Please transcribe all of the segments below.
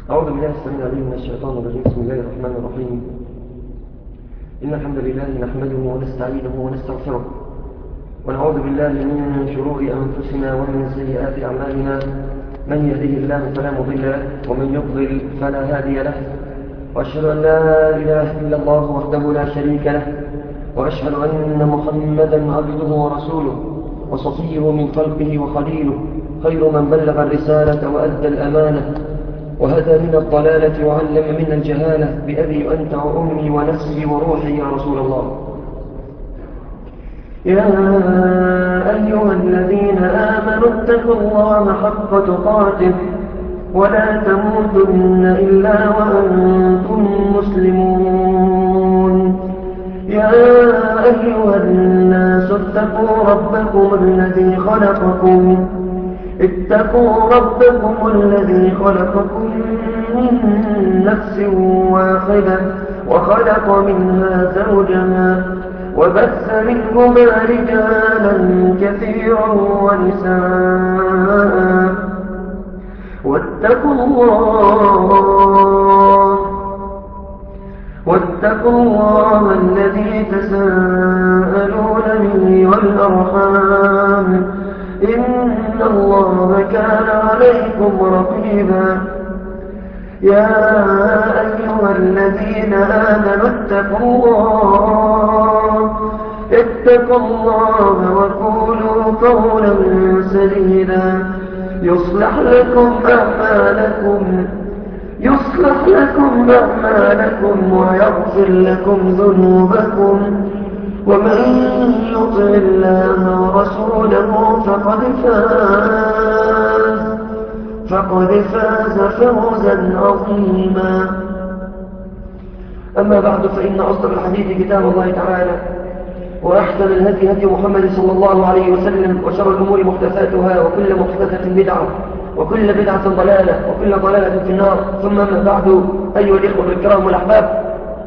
أعوذ بالله السميع العليم من الشيطان الرجيم بسم الله الرحمن الرحيم إن الحمد لله نحمده ونستعينه ونستغفره ونعوذ بالله من شرور أنفسنا ومن سيئات أعمالنا من يهده الله فلا مضل له ومن يضلل فلا هادي له وأشهد أن لا إله إلا الله وحده لا شريك له وأشهد أن محمدا عبده ورسوله وصفيه من خلقه وخليله خير من بلغ الرسالة وأدى الأمانة وهدى من الضلالة وعلم من الجهالة بأبي أنت وأمي ونفسي وروحي يا رسول الله يا أيها الذين آمنوا اتقوا الله حق تقاته ولا تموتن إلا وأنتم مسلمون يا أيها الناس اتقوا ربكم الذي خلقكم اتقوا ربكم الذي خلقكم من نفس واحدة وخلق منها زوجها وبث منهما رجالا كثيرا ونساء واتقوا الله واتقوا الله الذي تساءلون به والأرحام إن الله كان عليكم رقيبا يا أيها الذين آمنوا اتقوا الله اتقوا الله وقولوا قولا سديدا يصلح لكم أعمالكم يصلح لكم أعمالكم ويغفر لكم ذنوبكم ومن يطع الله ورسوله فقد فاز فقد فاز فوزا عظيما أما بعد فإن أصدق الحديث كتاب الله تعالى وأحسن الهدي هدي محمد صلى الله عليه وسلم وشر الأمور محدثاتها وكل محدثة بدعة وكل بدعة ضلالة وكل ضلالة في النار ثم من بعد أيها الإخوة الكرام والأحباب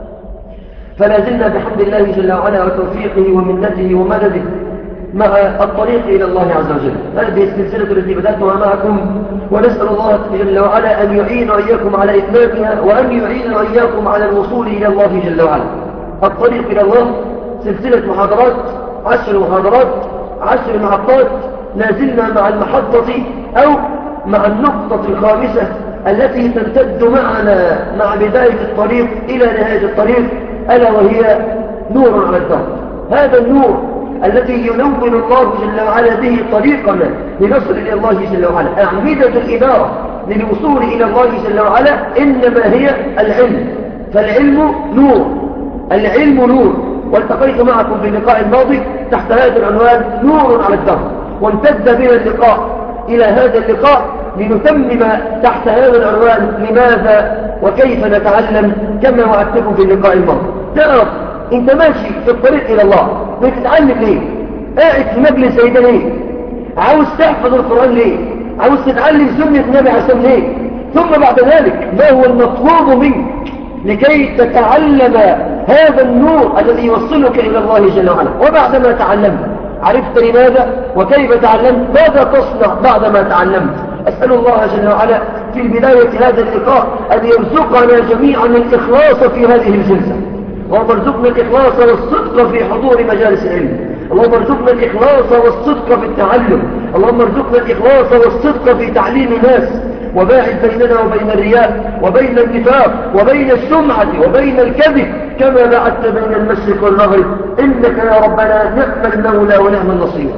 فلا زلنا بحمد الله جل وعلا وتوفيقه ومنته ومدده مع الطريق إلى الله عز وجل هذه السلسلة التي بدأتها معكم ونسأل الله جل وعلا أن يعين إياكم على إتمامها وأن يعين إياكم على الوصول إلى الله جل وعلا الطريق إلى الله سلسلة محاضرات عشر محاضرات عشر محطات لازلنا مع المحطة أو مع النقطة الخامسة التي تمتد معنا مع بداية الطريق إلى نهاية الطريق ألا وهي نور على الدرب هذا النور الذي ينور الله جل وعلا به طريقنا لنصل إلى الله جل وعلا أعمدة الإدارة للوصول إلى الله جل وعلا إنما هي العلم فالعلم نور العلم نور والتقيت معكم في اللقاء الماضي تحت هذا العنوان نور على الدرب وامتد بنا اللقاء إلى هذا اللقاء لنتمم تحت هذا العنوان لماذا وكيف نتعلم كما وعدتكم في اللقاء الماضي تعرف انت ماشي في الطريق الى الله بتتعلم ليه قاعد في مجلس زي ده ليه عاوز تحفظ القرآن ليه عاوز تتعلم سنة النبي عليه ليه ثم بعد ذلك ما هو المطلوب منك لكي تتعلم هذا النور الذي يوصلك إلى الله جل وعلا وبعدما تعلمت عرفت لماذا وكيف تعلمت ماذا تصنع بعدما تعلمت أسأل الله جل وعلا في بداية هذا اللقاء أن يرزقنا جميعا الإخلاص في هذه الجلسة اللهم ارزقنا الإخلاص والصدق في حضور مجالس العلم اللهم ارزقنا الإخلاص والصدق في التعلم اللهم ارزقنا الإخلاص والصدق في تعليم الناس وباعد بيننا وبين الرياء وبين النفاق وبين السمعة وبين الكذب كما باعدت بين المشرق والمغرب إنك يا ربنا نعم المولى ونعم النصير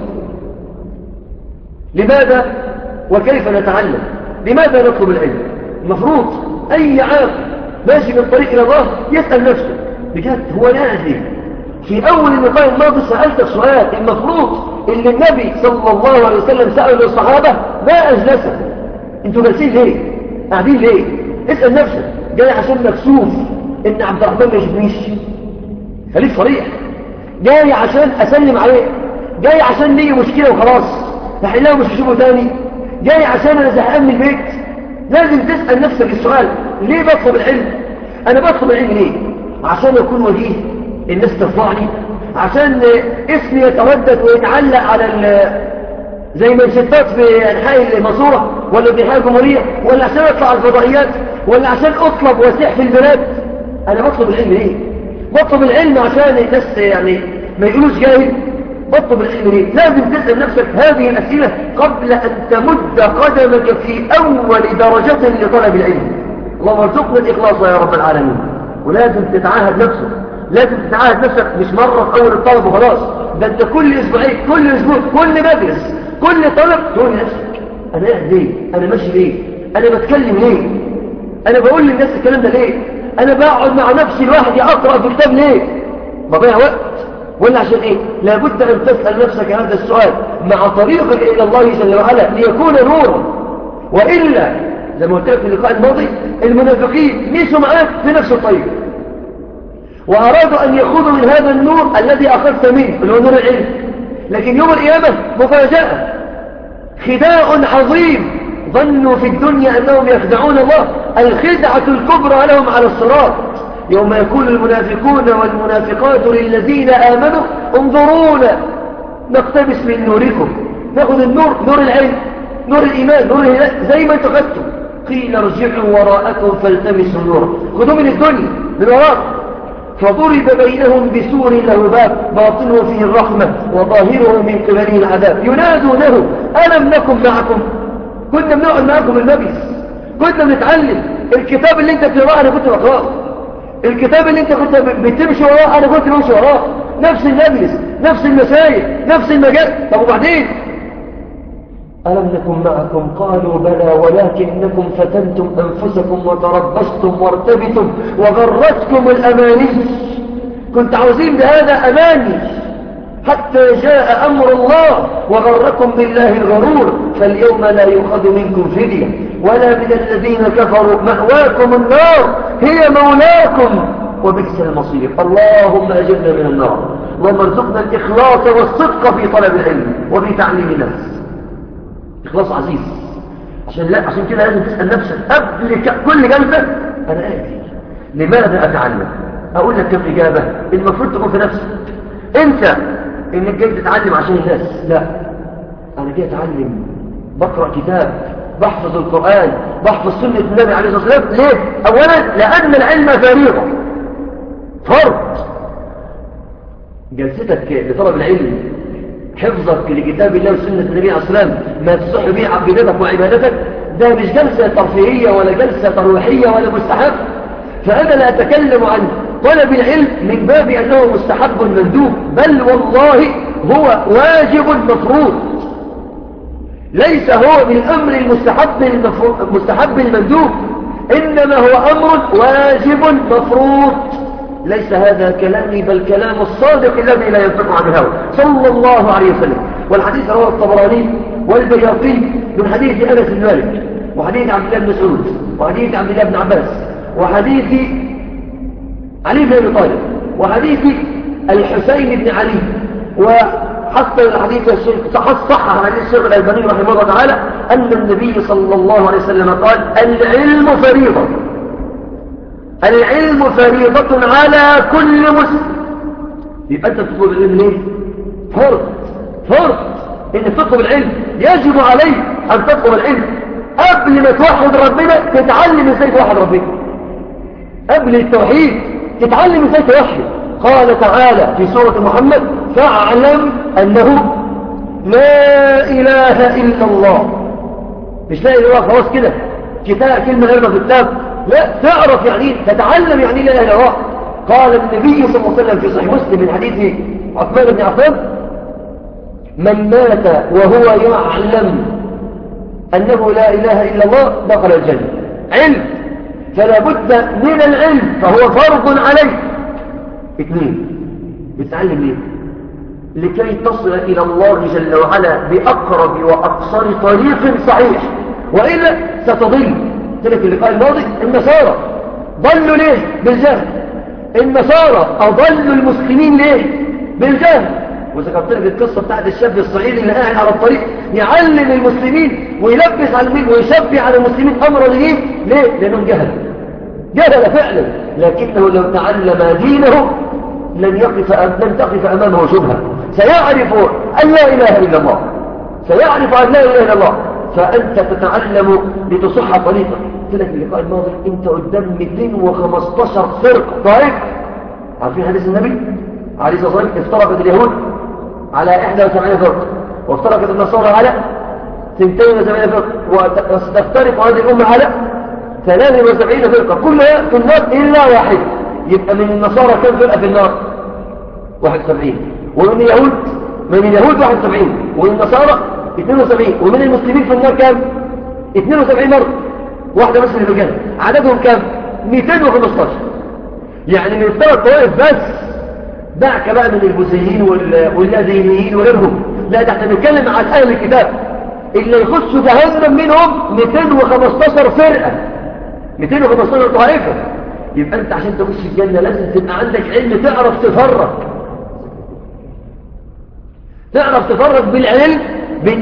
لماذا وكيف نتعلم لماذا نطلب العلم المفروض أي عام ماشي من طريق إلى الله يسأل نفسه بجد هو نازل في أول اللقاء الماضي سألتك سؤال المفروض اللي النبي صلى الله عليه وسلم سأل الصحابة ما أجلسه انتوا جالسين ليه قاعدين ليه اسأل نفسك جاي عشان مكسوف ان عبد الرحمن ما يجيبنيش خليك صريح جاي عشان اسلم عليه جاي عشان لي مشكلة وخلاص نحلها مش هشوفه تاني جاي عشان انا زهقان من البيت لازم تسأل نفسك السؤال ليه بطلب العلم انا بطلب العلم ليه عشان اكون وجيه الناس ترفعني عشان اسمي يتردد ويتعلق على زي ما الستات في انحاء الماسوره ولا في انحاء الجمهوريه ولا عشان اطلع على الفضائيات ولا عشان أطلب واسع في البلاد أنا بطلب العلم ليه بطلب العلم عشان الناس يعني ما يقولوش جاهل بطلب العلم ليه لازم تسأل نفسك هذه الأسئلة قبل أن تمد قدمك في أول درجة لطلب العلم اللهم ارزقنا الإخلاص يا رب العالمين ولازم تتعاهد نفسك لازم تتعاهد نفسك مش مرة في أول الطلب وخلاص ده أنت كل أسبوعين كل أسبوع كل مجلس كل طلب تقول نفسك أنا قاعد ليه أنا ماشي ليه أنا بتكلم ليه أنا بقول للناس الكلام ده ليه أنا بقعد مع نفسي لوحدي أقرأ في كتاب ليه بضيع وقت ولا عشان إيه لابد أن تسأل نفسك هذا السؤال مع طريقك إلى الله جل وعلا ليكون نورا وإلا زي ما قلت لك في اللقاء الماضي المنافقين مشوا معاك في نفس الطريق وأرادوا أن يأخذوا من هذا النور الذي أخذت منه اللي هو نور العلم لكن يوم القيامة مفاجأة خداع عظيم ظنوا في الدنيا أنهم يخدعون الله الخدعة الكبرى لهم على الصراط يوم يكون المنافقون والمنافقات للذين آمنوا انظرونا نقتبس من نوركم ناخذ النور نور العلم نور الإيمان نور الهداية زي ما انتم خدتم قيل ارجعوا وراءكم فالتمسوا نورا خذوا من الدنيا من وراء فضرب بينهم بسور له باب باطنه فيه الرحمة وظاهره من قبله العذاب ينادونه ألم نكن معكم كنا بنقعد معكم المجلس كنا بنتعلم الكتاب اللي انت بتقراه انا كنت بقراه الكتاب اللي انت كنت بتمشي وراه انا كنت بمشي وراه نفس المجلس نفس المسائل نفس المجال طب وبعدين ألم نكن معكم قالوا بلى ولكنكم فتنتم أنفسكم وتربصتم وارتبتم وغرتكم الأماني كنت عاوزين بهذا أماني حتى جاء أمر الله وغركم بالله الغرور فاليوم لا يؤخذ منكم فدية ولا من الذين كفروا مأواكم النار هي مولاكم وبئس المصير اللهم أجرنا من النار اللهم ارزقنا الإخلاص والصدق في طلب العلم وفي تعليم الناس إخلاص عزيز عشان لا عشان كده لازم تسأل نفسك قبل كل جلسة أنا آتي لماذا أتعلم أقول لك كم إجابة المفروض تكون في نفسك أنت إنك جاي تتعلم عشان الناس لا أنا جاي أتعلم بقرأ كتاب بحفظ القرآن بحفظ سنة النبي عليه الصلاة والسلام ليه؟ أولا لأن العلم فريضة فرض جلستك لطلب العلم حفظك لكتاب الله وسنة النبي عليه الصلاة والسلام ما تصح به عقيدتك وعبادتك ده مش جلسة ترفيهية ولا جلسة ترويحية ولا مستحب فأنا لا أتكلم عن طلب العلم من باب أنه مستحب مندوب بل والله هو واجب مفروض ليس هو من أمر المستحب المستحب المندوب إنما هو أمر واجب مفروض ليس هذا كلامي بل كلام الصادق الذي لا ينفق عن الهوى صلى الله عليه وسلم والحديث رواه الطبراني والبياقي من حديث أنس بن مالك وحديث عبد الله بن مسعود وحديث عبد الله بن عباس وحديث علي بن ابي طالب وحديث الحسين بن علي وحتى الحديث الشيخ صح صح عن حديث الشيخ الألباني رحمه الله تعالى أن النبي صلى الله عليه وسلم قال العلم فريضة العلم فريضة على كل مسلم يبقى أنت تطلب العلم ليه؟ فرض فرض إنك تطلب العلم يجب عليك أن تطلب العلم قبل ما توحد ربنا تتعلم ازاي توحد ربنا قبل التوحيد تتعلم ازاي توحد قال تعالى في سورة محمد فاعلم أنه لا إله إلا الله مش لا إله إلا الله خلاص كده كتاب كلمة غير في الكتاب لا تعرف يعني تتعلم يعني لا إله إلا الله قال النبي صلى الله عليه وسلم في صحيح مسلم من حديث عثمان بن عفان من مات وهو يعلم أنه لا إله إلا الله دخل الجنة علم فلا بد من العلم فهو فرض عليك اثنين بتعلم ليه لكي تصل إلى الله جل وعلا بأقرب وأقصر طريق صحيح وإلا ستضل تلك اللقاء الماضي النصارى ضلوا ليه بالجهل النصارى أضلوا المسلمين ليه بالجهل وذكرت لك القصة بتاعت الشاب الصعيدي اللي قاعد على الطريق يعلم المسلمين ويلبس على المسلمين ويشبع على المسلمين أمر دينين ليه؟ لأنهم جهل جهل فعلا لكنه لو تعلم دينه لن يقف لن تقف أمامه شبهة سيعرف أن لا إله إلا الله سيعرف أن لا إله إلا الله فأنت تتعلم لتصح طريقك قلت لك اللقاء الماضي انت قدام 215 فرق طائف عارفين حديث النبي عليه الصلاه والسلام افترقت اليهود على 71 فرقه وافترقت النصارى على 72 فرقه وستفترق هذه الامه على 73 فرقه كلها في النار الا واحد يبقى من النصارى كم فرقه في النار 71 ومن اليهود من اليهود 71 ومن النصارى 72 ومن المسلمين في النار كم 72 مرة واحدة بس اللي الجنة عددهم كم 215 يعني من ثلاث طوائف بس دعك بقى من البوذيين واللادينيين وغيرهم لا ده احنا بنتكلم عن اهل الكتاب اللي يخشوا جهنم منهم 215 فرقة 215 طائفة يبقى انت عشان تخش الجنة لازم تبقى عندك علم تعرف تفرق تعرف تفرق بالعلم بين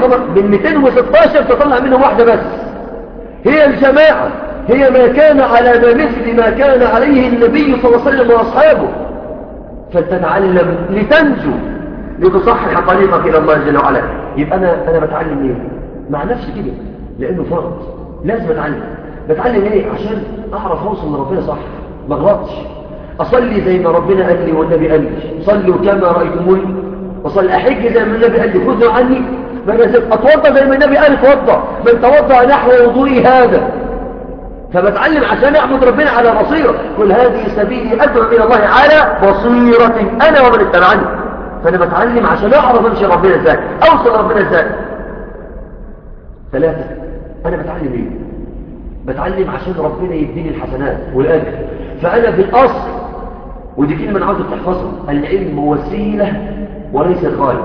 216 تطلع منهم واحدة بس هي الجماعة هي ما كان على مثل ما كان عليه النبي صلى الله عليه وسلم وأصحابه فلتتعلم لتنجو لتصحح طريقك إلى الله جل وعلا يبقى أنا, أنا بتعلم ليه مع نفسي كده لأنه فرض لازم أتعلم بتعلم ليه عشان أعرف أوصل لربنا صح ما غلطش أصلي زي ما ربنا قال لي والنبي قال لي صلوا كما رأيتموني وصلي أحج زي ما النبي قال لي خذوا عني من أتوضى زي ما النبي قال اتوضى من توضى نحو وضوئي هذا فبتعلم عشان أعبد ربنا على بصيرة كل هذه سبيلي أدعو إلى الله على بصيرة أنا ومن اتبعني فأنا بتعلم عشان أعرف أمشي ربنا ازاي أوصل ربنا ازاي ثلاثة أنا بتعلم إيه بتعلم عشان ربنا يديني الحسنات والأجر فأنا في الأصل ودي كلمة أنا عاوزك تحفظها العلم وسيلة وليس الغاية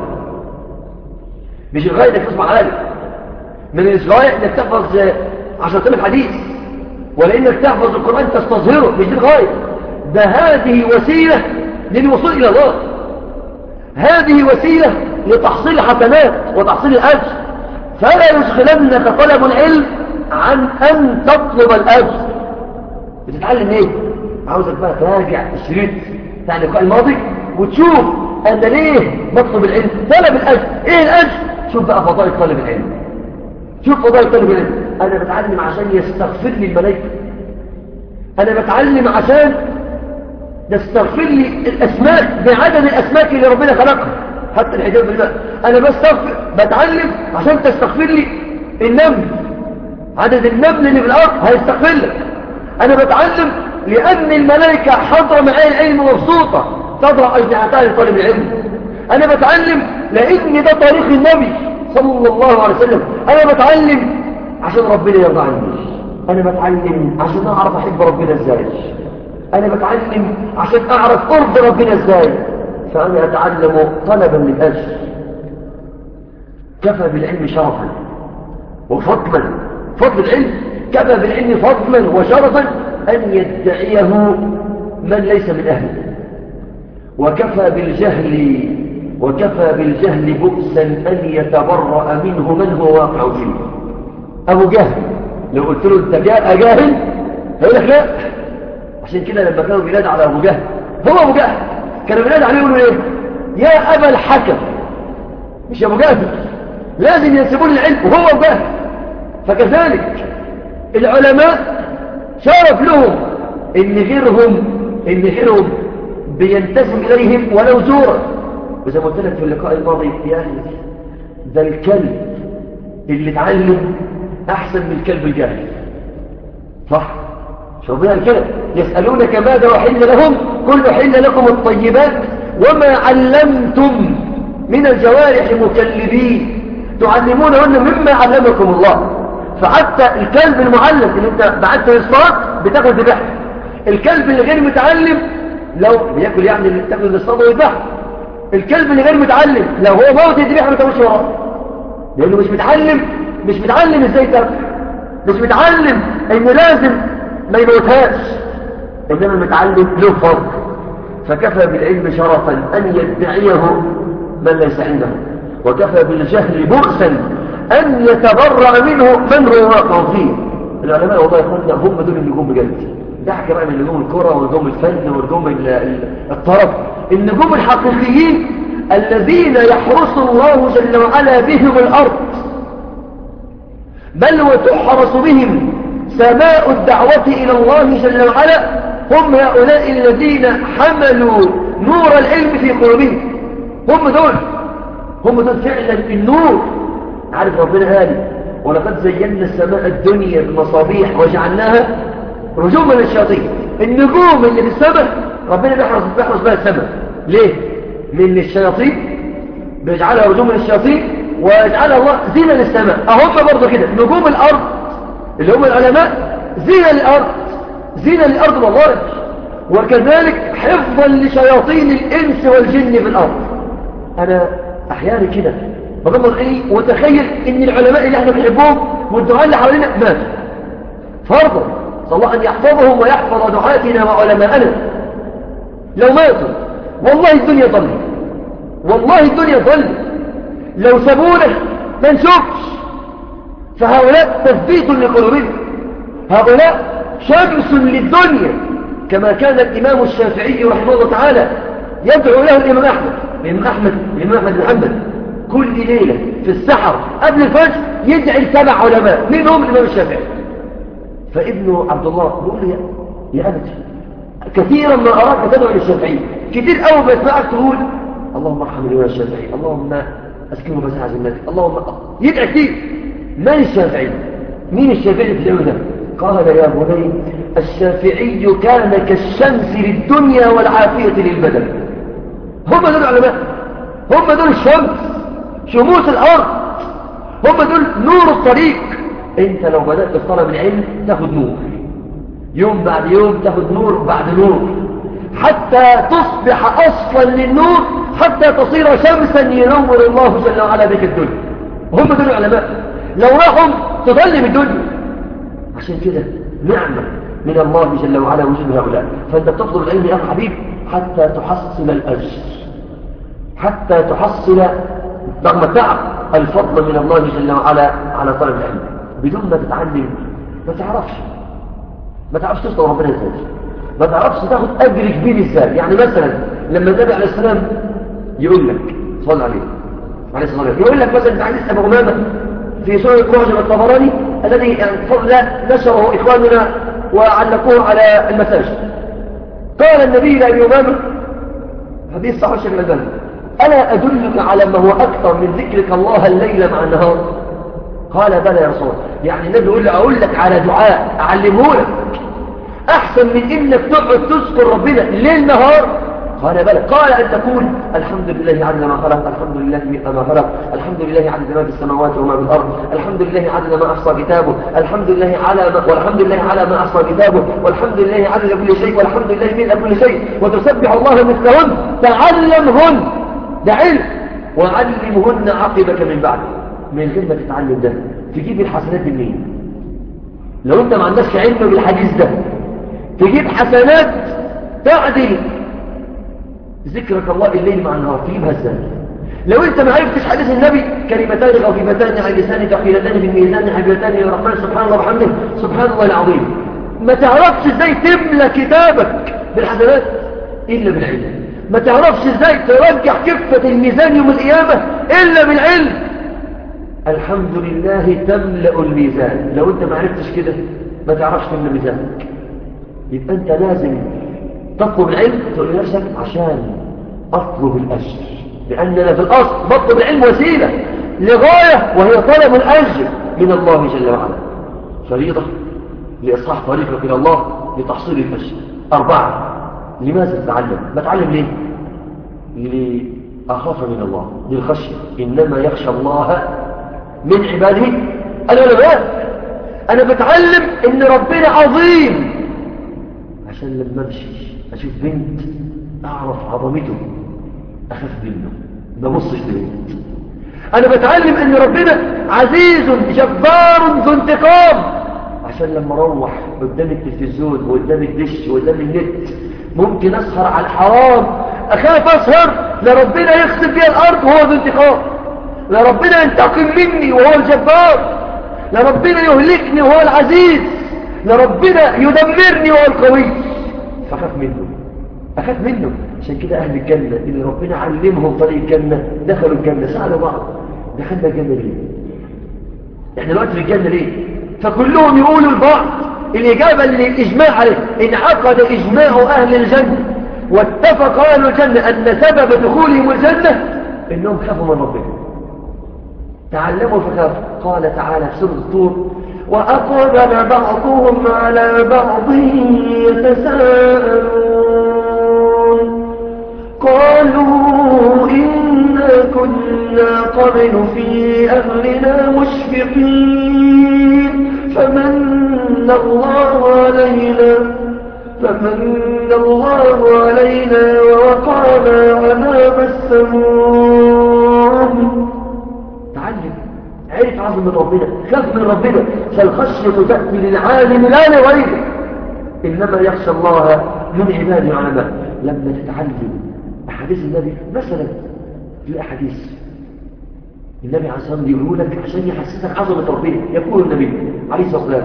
مش الغاية انك تصبح عالم من الغاية انك تحفظ عشرة آلاف حديث ولا انك تحفظ القرآن تستظهره مش دي الغاية ده هذه وسيلة للوصول إلى الله هذه وسيلة لتحصيل حسنات وتحصيل الأجر فلا يشغلنك طلب العلم عن أن تطلب الأجر بتتعلم ايه عاوزك بقى تراجع الشريط بتاع اللقاء الماضي وتشوف أنا ليه بطلب العلم طلب الأجر إيه الأجر شوف بقى فضائل طالب العلم شوف فضائل طالب العلم أنا بتعلم عشان يستغفر لي الملائكة أنا بتعلم عشان يستغفر لي الأسماك بعدد الأسماك اللي ربنا خلقها حتى الحجاب بالماء أنا بستغفر بتعلم عشان تستغفر لي النمل عدد النمل اللي في الأرض هيستغفر لك أنا بتعلم لأن الملائكة حضر معايا العلم مبسوطة تضع أجنحتها لطالب العلم أنا بتعلم لأن ده طريق النبي صلى الله عليه وسلم أنا بتعلم عشان ربنا يرضى عني أنا بتعلم عشان أعرف أحب ربنا إزاي أنا بتعلم عشان أعرف أرض ربنا إزاي فأنا أتعلم طلبا للأجر كفى بالعلم شرفا وفضلا فضل العلم كفى بالعلم فضلا وشرفا أن يدعيه من ليس من أهله وكفى بالجهل وكفى بالجهل بؤسا أن يتبرأ منه من هو واقع فيه أبو جهل لو قلت له أنت أجاهل هيقول لك لا عشان كده لما كانوا بينادوا على أبو جهل هو أبو جهل كانوا بينادوا عليه يقولوا إيه يا أبا الحكم مش أبو جهل لازم ينسبون العلم وهو أبو جهل فكذلك العلماء شرف لهم إن غيرهم إن غيرهم بينتسب إليهم ولو زورا وزي ما قلت لك في اللقاء الماضي يا أخي ده الكلب اللي اتعلم أحسن من الكلب الجاهل صح شو ربنا كده يسألونك ماذا وحل لهم كل حل لكم الطيبات وما علمتم من الجوارح مكلبين تعلمونهن مما علمكم الله فحتى الكلب المعلم اللي انت بعدت الصلاة بتاخد ذبحه الكلب اللي غير متعلم لو بياكل يعني تاكل الاصطاد ويذبحه الكلب اللي غير متعلم لو هو موت يذبحه ما تمشي وراه لانه مش متعلم مش متعلم ازاي تاكل مش متعلم انه لازم ما يموتهاش انما المتعلم له فرق فكفى بالعلم شرفا ان يدعيه من ليس عنده وكفى بالجهل بؤسا ان يتبرأ منه من هو واقع فيه العلماء والله يقولون هم دول النجوم بجد دعك بقى من نجوم الكرة ونجوم الفن ونجوم الطرف النجوم الحقيقيين الذين يحرس الله جل وعلا بهم الأرض بل وتحرس بهم سماء الدعوة إلى الله جل وعلا هم هؤلاء الذين حملوا نور العلم في قلوبهم هم دول هم دول فعلا النور عارف ربنا قال ولقد زينا السماء الدنيا بمصابيح وجعلناها رجوما للشياطين النجوم اللي في السماء ربنا بيحرص بيحرص بها السماء ليه؟ من الشياطين بيجعلها رجوما للشياطين ويجعلها الله زينة للسماء أهم برضه كده نجوم الأرض اللي هم العلماء زينة للأرض زينة للأرض والله وكذلك حفظا لشياطين الإنس والجن في الأرض أنا أحيانا كده بغمض عيني وتخيل إن العلماء اللي احنا بنحبهم والدعاء اللي حوالينا ماتوا فرضا صلى الله أن يحفظهم ويحفظ دعاتنا وعلماءنا لو ماتوا والله الدنيا ضل والله الدنيا ضل لو سابونا ما نشوفش فهؤلاء تثبيت لقلوبهم هؤلاء شمس للدنيا كما كان الإمام الشافعي رحمه الله تعالى يدعو له الإمام أحمد الإمام أحمد الإمام أحمد بن حنبل كل ليلة في السحر قبل الفجر يدعي سبع علماء منهم الإمام الشافعي فابنه عبد الله بيقول له يا أبتي كثيرا ما أراك تدعو للشافعي كثير أول ما يسمعك تقول اللهم ارحم الإمام الشافعي اللهم أسكنه مساحة جنتك اللهم يدعي كثير من الشافعي مين الشافعي في اليوم ده قال يا بني الشافعي كان كالشمس للدنيا والعافية للبدن هم دول العلماء هم دول الشمس شموس الأرض هم دول نور الطريق انت لو بدأت في طلب العلم تاخد نور يوم بعد يوم تاخد نور بعد نور حتى تصبح أصلا للنور حتى تصير شمسا ينور الله جل وعلا بك الدنيا هم دول العلماء لو راحوا تظلم الدنيا عشان كده نعمة من الله جل وعلا وجود هؤلاء فأنت تطلب العلم يا حبيب حتى تحصل الأجر حتى تحصل رغم تعب الفضل من الله جل وعلا على طلب العلم بدون ما تتعلم ما تعرفش ما تعرفش تصدر ربنا ازاي ما تعرفش تاخد أجر كبير ازاي يعني مثلا لما النبي عليه السلام يقول لك صلى عليه عليه الصلاة والسلام يقول لك مثلا تعالى أبو غمامة في سورة معجم الطبراني الذي يعني فضل نشره إخواننا وعلقوه على المساجد قال النبي لأبي أمامة حديث صحيح الشيخ الألباني ألا أدلك على ما هو أكثر من ذكرك الله الليل مع النهار قال بلى يا رسول يعني النبي يقول لي أقول لك على دعاء أعلمه لك أحسن من إنك تقعد تذكر ربنا ليل نهار قال بلى قال أن تقول الحمد لله عدد ما خلق الحمد لله ما خلق الحمد لله عدد ما في السماوات وما في الأرض الحمد لله عدد ما أحصى كتابه الحمد لله على ما والحمد لله على ما أحصى كتابه والحمد لله عدد كل شيء والحمد لله ملء كل شيء وتسبح الله مثلهن تعلمهن ده علم وعلمهن عقبك من بعد من غير ما تتعلم ده تجيب الحسنات منين لو انت ما عندكش علم بالحديث ده تجيب حسنات تعدل ذكرك الله الليل مع النهار تجيبها ازاي لو انت ما عرفتش حديث النبي كلمتان خفيفتان على لسان ثقيلتان في الميزان حبيبتان يا الرحمن سبحان الله وبحمده سبحان الله العظيم ما تعرفش ازاي تملى كتابك بالحسنات الا بالعلم ما تعرفش ازاي ترجح كفة الميزان يوم القيامة الا بالعلم الحمد لله تملأ الميزان لو انت ما عرفتش كده ما تعرفش تملى ميزانك يبقى انت لازم تطلب العلم تقول لنفسك عشان أطلب الأجر لأننا في الأصل بطلب العلم وسيلة لغاية وهي طلب الأجر من الله جل وعلا فريضة لإصلاح طريقك إلى الله لتحصيل الأجر أربعة لماذا تتعلم؟ بتعلم ليه؟ لأخاف من الله للخشية إنما يخشى الله من عباده العلماء أنا بتعلم إن ربنا عظيم عشان لما أمشي أشوف بنت أعرف عظمته أخاف منه ما بصش لبنت أنا بتعلم أن ربنا عزيز جبار ذو انتقام عشان لما أروح قدام التلفزيون وقدام الدش وقدام النت ممكن أسهر على الحرام أخاف أسهر لربنا يخسف بي الأرض وهو ذو انتقام لربنا ينتقم مني وهو الجبار لربنا يهلكني وهو العزيز لربنا يدمرني وهو القوي فأخاف منه أخاف منه عشان كده أهل الجنة اللي ربنا علمهم طريق الجنة دخلوا الجنة سألوا بعض دخلنا الجنة ليه احنا دلوقتي في الجنة ليه فكلهم يقولوا البعض الإجابة اللي الإجماع عليه انعقد إجماع أهل الجنة واتفق أهل الجنة أن سبب دخولهم الجنة إنهم خافوا من ربهم تعلموا فخافوا قال تعالى في سورة الطور وأقبل بعضهم على بعض يتساءلون قالوا إنا كنا قبل في أهلنا مشفقين فمن الله علينا فمن الله علينا ووقعنا عذاب السموم تعلم عرف عظم من ربنا خاف من ربنا فالخشية تأتي للعالم لا لغيره إنما يخشى الله من عباده العلماء لما تتعلم أحاديث النبي مثلا في أحاديث النبي عليه الصلاة والسلام يقول لك عشان يحسسك عظمة ربنا يقول النبي عليه الصلاة والسلام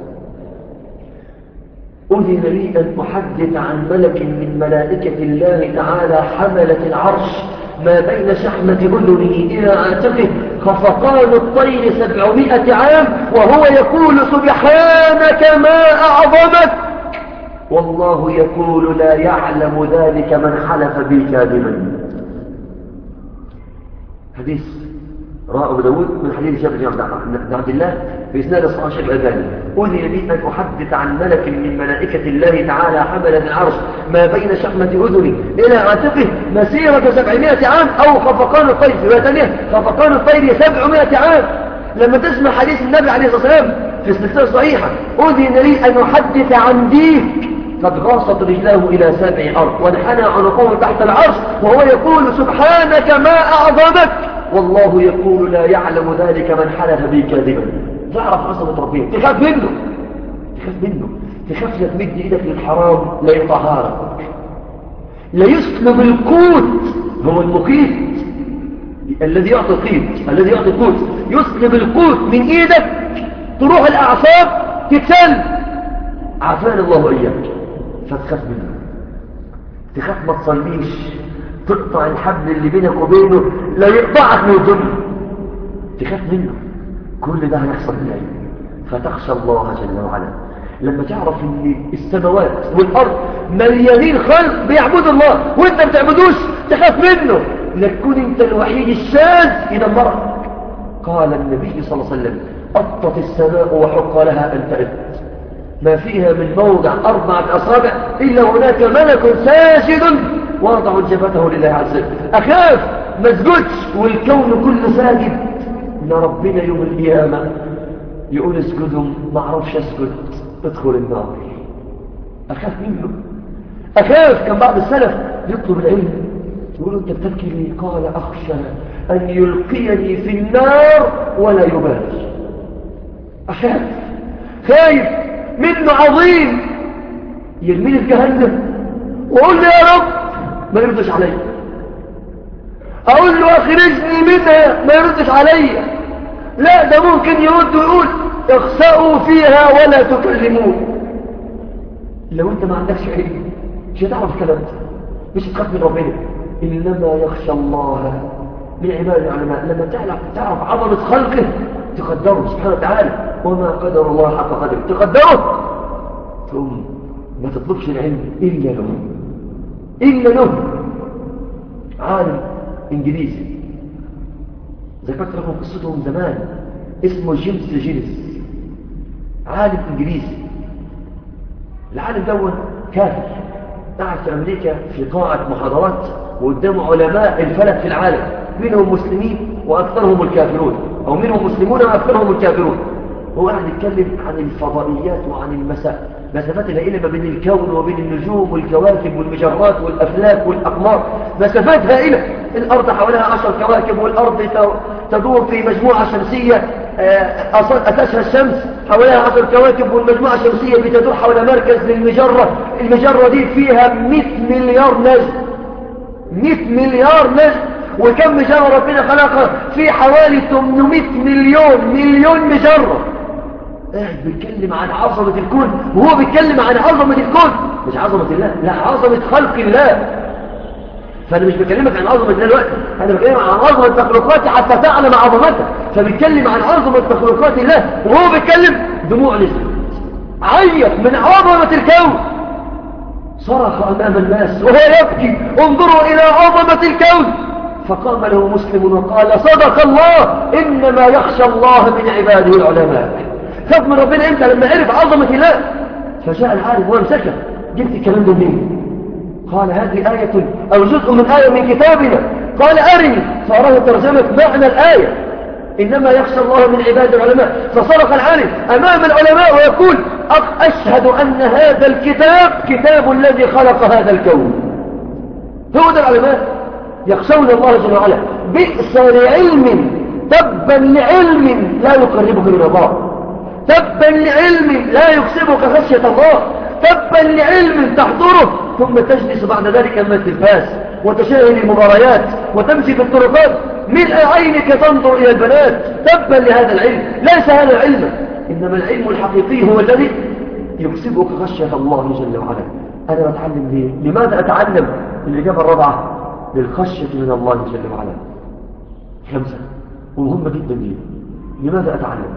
أذن لي أن أحدث عن ملك من ملائكة الله تعالى حملة العرش ما بين شحمة أذنه إلى عاتقه خفقان الطير سبعمائة عام وهو يقول سبحانك ما أعظمك والله يقول لا يعلم ذلك من حلف بي كاذبا حديث رواه أبو داود من حديث شاب بن عبد الله بإسناد الصحيح الشيخ الألباني أذن لي أن أحدث عن ملك من ملائكة الله تعالى حمل العرش ما بين شحمة أذني إلى عاتقه مسيرة سبعمائة عام أو خفقان الطير في ثانية خفقان الطير سبعمائة عام لما تسمع حديث النبي عليه الصلاة والسلام في السلسلة الصحيحة أذن لي أن أحدث عن ديك قد غاصت رجلاه إلى سابع أرض وانحنى عنقه تحت العرش وهو يقول سبحانك ما أعظمك والله يقول لا يعلم ذلك من حلف بي كاذبا تعرف عصمة ربنا تخاف منه تخاف منه تخاف لا تمد ايدك للحرام لا يطهارك لا يسلب القوت هو المقيت الذي يعطي القيت الذي يعطي القوت يسلب القوت من ايدك تروح الاعصاب تتسل عافانا الله واياك فتخاف منه تخاف ما تصليش تقطع الحبل اللي بينك وبينه لا يقطعك من الظلم تخاف منه كل ده هيحصل بالعلم فتخشى الله جل وعلا لما تعرف ان السماوات والارض مليانين خلق بيعبدوا الله وانت ما بتعبدوش تخاف منه لتكون انت الوحيد الشاذ يدمرك قال النبي صلى الله عليه وسلم أطت السماء وحق لها أن تأت ما فيها من موضع أربعة أصابع إلا هناك ملك ساجد واضع جبهته لله عز وجل أخاف ما اسجدش والكون كله ساجد إن ربنا يوم القيامة يقول اسجدوا ما اعرفش اسجد ادخل النار أخاف منه أخاف كان بعض السلف يطلب العلم يقولوا أنت بتبكي لي قال أخشى أن يلقيني في النار ولا يبالي أخاف خايف منه عظيم يرميني في جهنم وقول لي يا رب ما يردش علي اقول له اخرجني منها ما يردش علي لا ده ممكن يرد ويقول اخسأوا فيها ولا تكلمون لو انت ما عندكش علم مش هتعرف الكلام ده مش هتخاف من ربنا انما يخشى الله من عباد العلماء لما تعرف تعرف عظمه خلقه تقدره سبحانه وتعالى وما قدر الله حق قدره تقدره ثم ما تطلبش العلم الا له إلا له عالم إنجليزي ذكرت لكم قصته من زمان اسمه جيمس جينيس عالم إنجليزي العالم دون كافر قاعد في أمريكا في قاعة محاضرات وقدام علماء الفلك في العالم منهم مسلمين وأكثرهم الكافرون أو منهم مسلمون وأكثرهم الكافرون هو قاعد يتكلم عن الفضائيات وعن المساء مسافات الهائلة ما بين الكون وبين النجوم والكواكب والمجرات والأفلاك والأقمار مسافات هائلة الأرض حواليها عشر كواكب والأرض تدور في مجموعة شمسية أساسها الشمس حواليها عشر كواكب والمجموعة الشمسية بتدور حول مركز للمجرة المجرة دي فيها 100 مليار نجم 100 مليار نجم وكم مجرة ربنا خلقها في حوالي 800 مليون مليون مجرة قاعد بيتكلم عن عظمة الكون وهو بيتكلم عن عظمة الكون مش عظمة الله لا عظمة خلق الله فأنا مش بكلمك عن عظمة دلوقتي أنا بكلمك عن عظمة مخلوقاتي حتى تعلم عظمتها فبيتكلم عن عظمة مخلوقات الله وهو بيتكلم دموع نزل عيط من عظمة الكون صرخ أمام الناس وهو يبكي انظروا إلى عظمة الكون فقام له مسلم وقال صدق الله إنما يخشى الله من عباده العلماء خاف من ربنا امتى لما عرف عظمة الله فجاء العارف وامسكه جبت الكلام ده منين قال هذه آية أو جزء من آية من كتابنا قال أرني فأراه ترجمة معنى الآية إنما يخشى الله من عباد العلماء فصرخ العالم أمام العلماء ويقول أشهد أن هذا الكتاب كتاب الذي خلق هذا الكون هو ده العلماء يخشون الله جل وعلا بئس لعلم تبا لعلم لا يقربك من الله تبا لعلم لا يكسبك خشية الله تبا لعلم تحضره ثم تجلس بعد ذلك أمام التلفاز وتشاهد المباريات وتمشي في الطرقات ملء عينك تنظر إلى البنات تبا لهذا العلم ليس هذا العلم إنما العلم الحقيقي هو الذي يكسبك خشية الله جل وعلا أنا بتعلم ليه؟ لماذا أتعلم الإجابة الرابعة للخشية من الله جل وعلا خمسة ومهمة جدا ليه لماذا أتعلم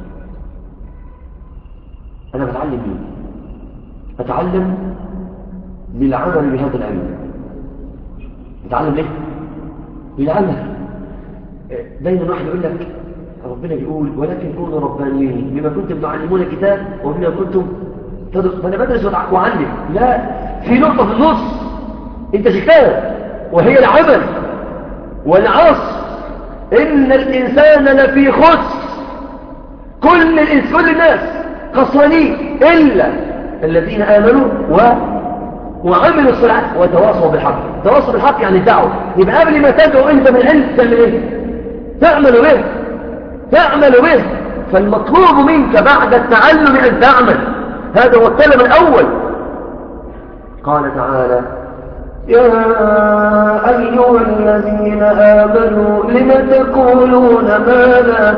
أنا بتعلم ليه أتعلم للعمل بهذا العلم أتعلم ليه للعمل دايما واحد يقول لك ربنا يقول ولكن كونوا ربانيين بما كنتم تعلمون الكتاب وبما كنتم تدرس فأنا بدرس وأعلم لا في نقطة في النص انت شفتها وهي العمل والعصر إن الإنسان لفي خس كل الإنس كل الناس خسرانين إلا الذين آمنوا و وعملوا الصلاة وتواصوا بالحق تواصوا بالحق يعني الدعوة يبقى قبل ما تدعو أنت من العلم تعمل إيه تعمل به تعمل به فالمطلوب منك بعد التعلم أن تعمل هذا هو الكلم الأول قال تعالى يا أيها الذين آمنوا لم تقولون ما لا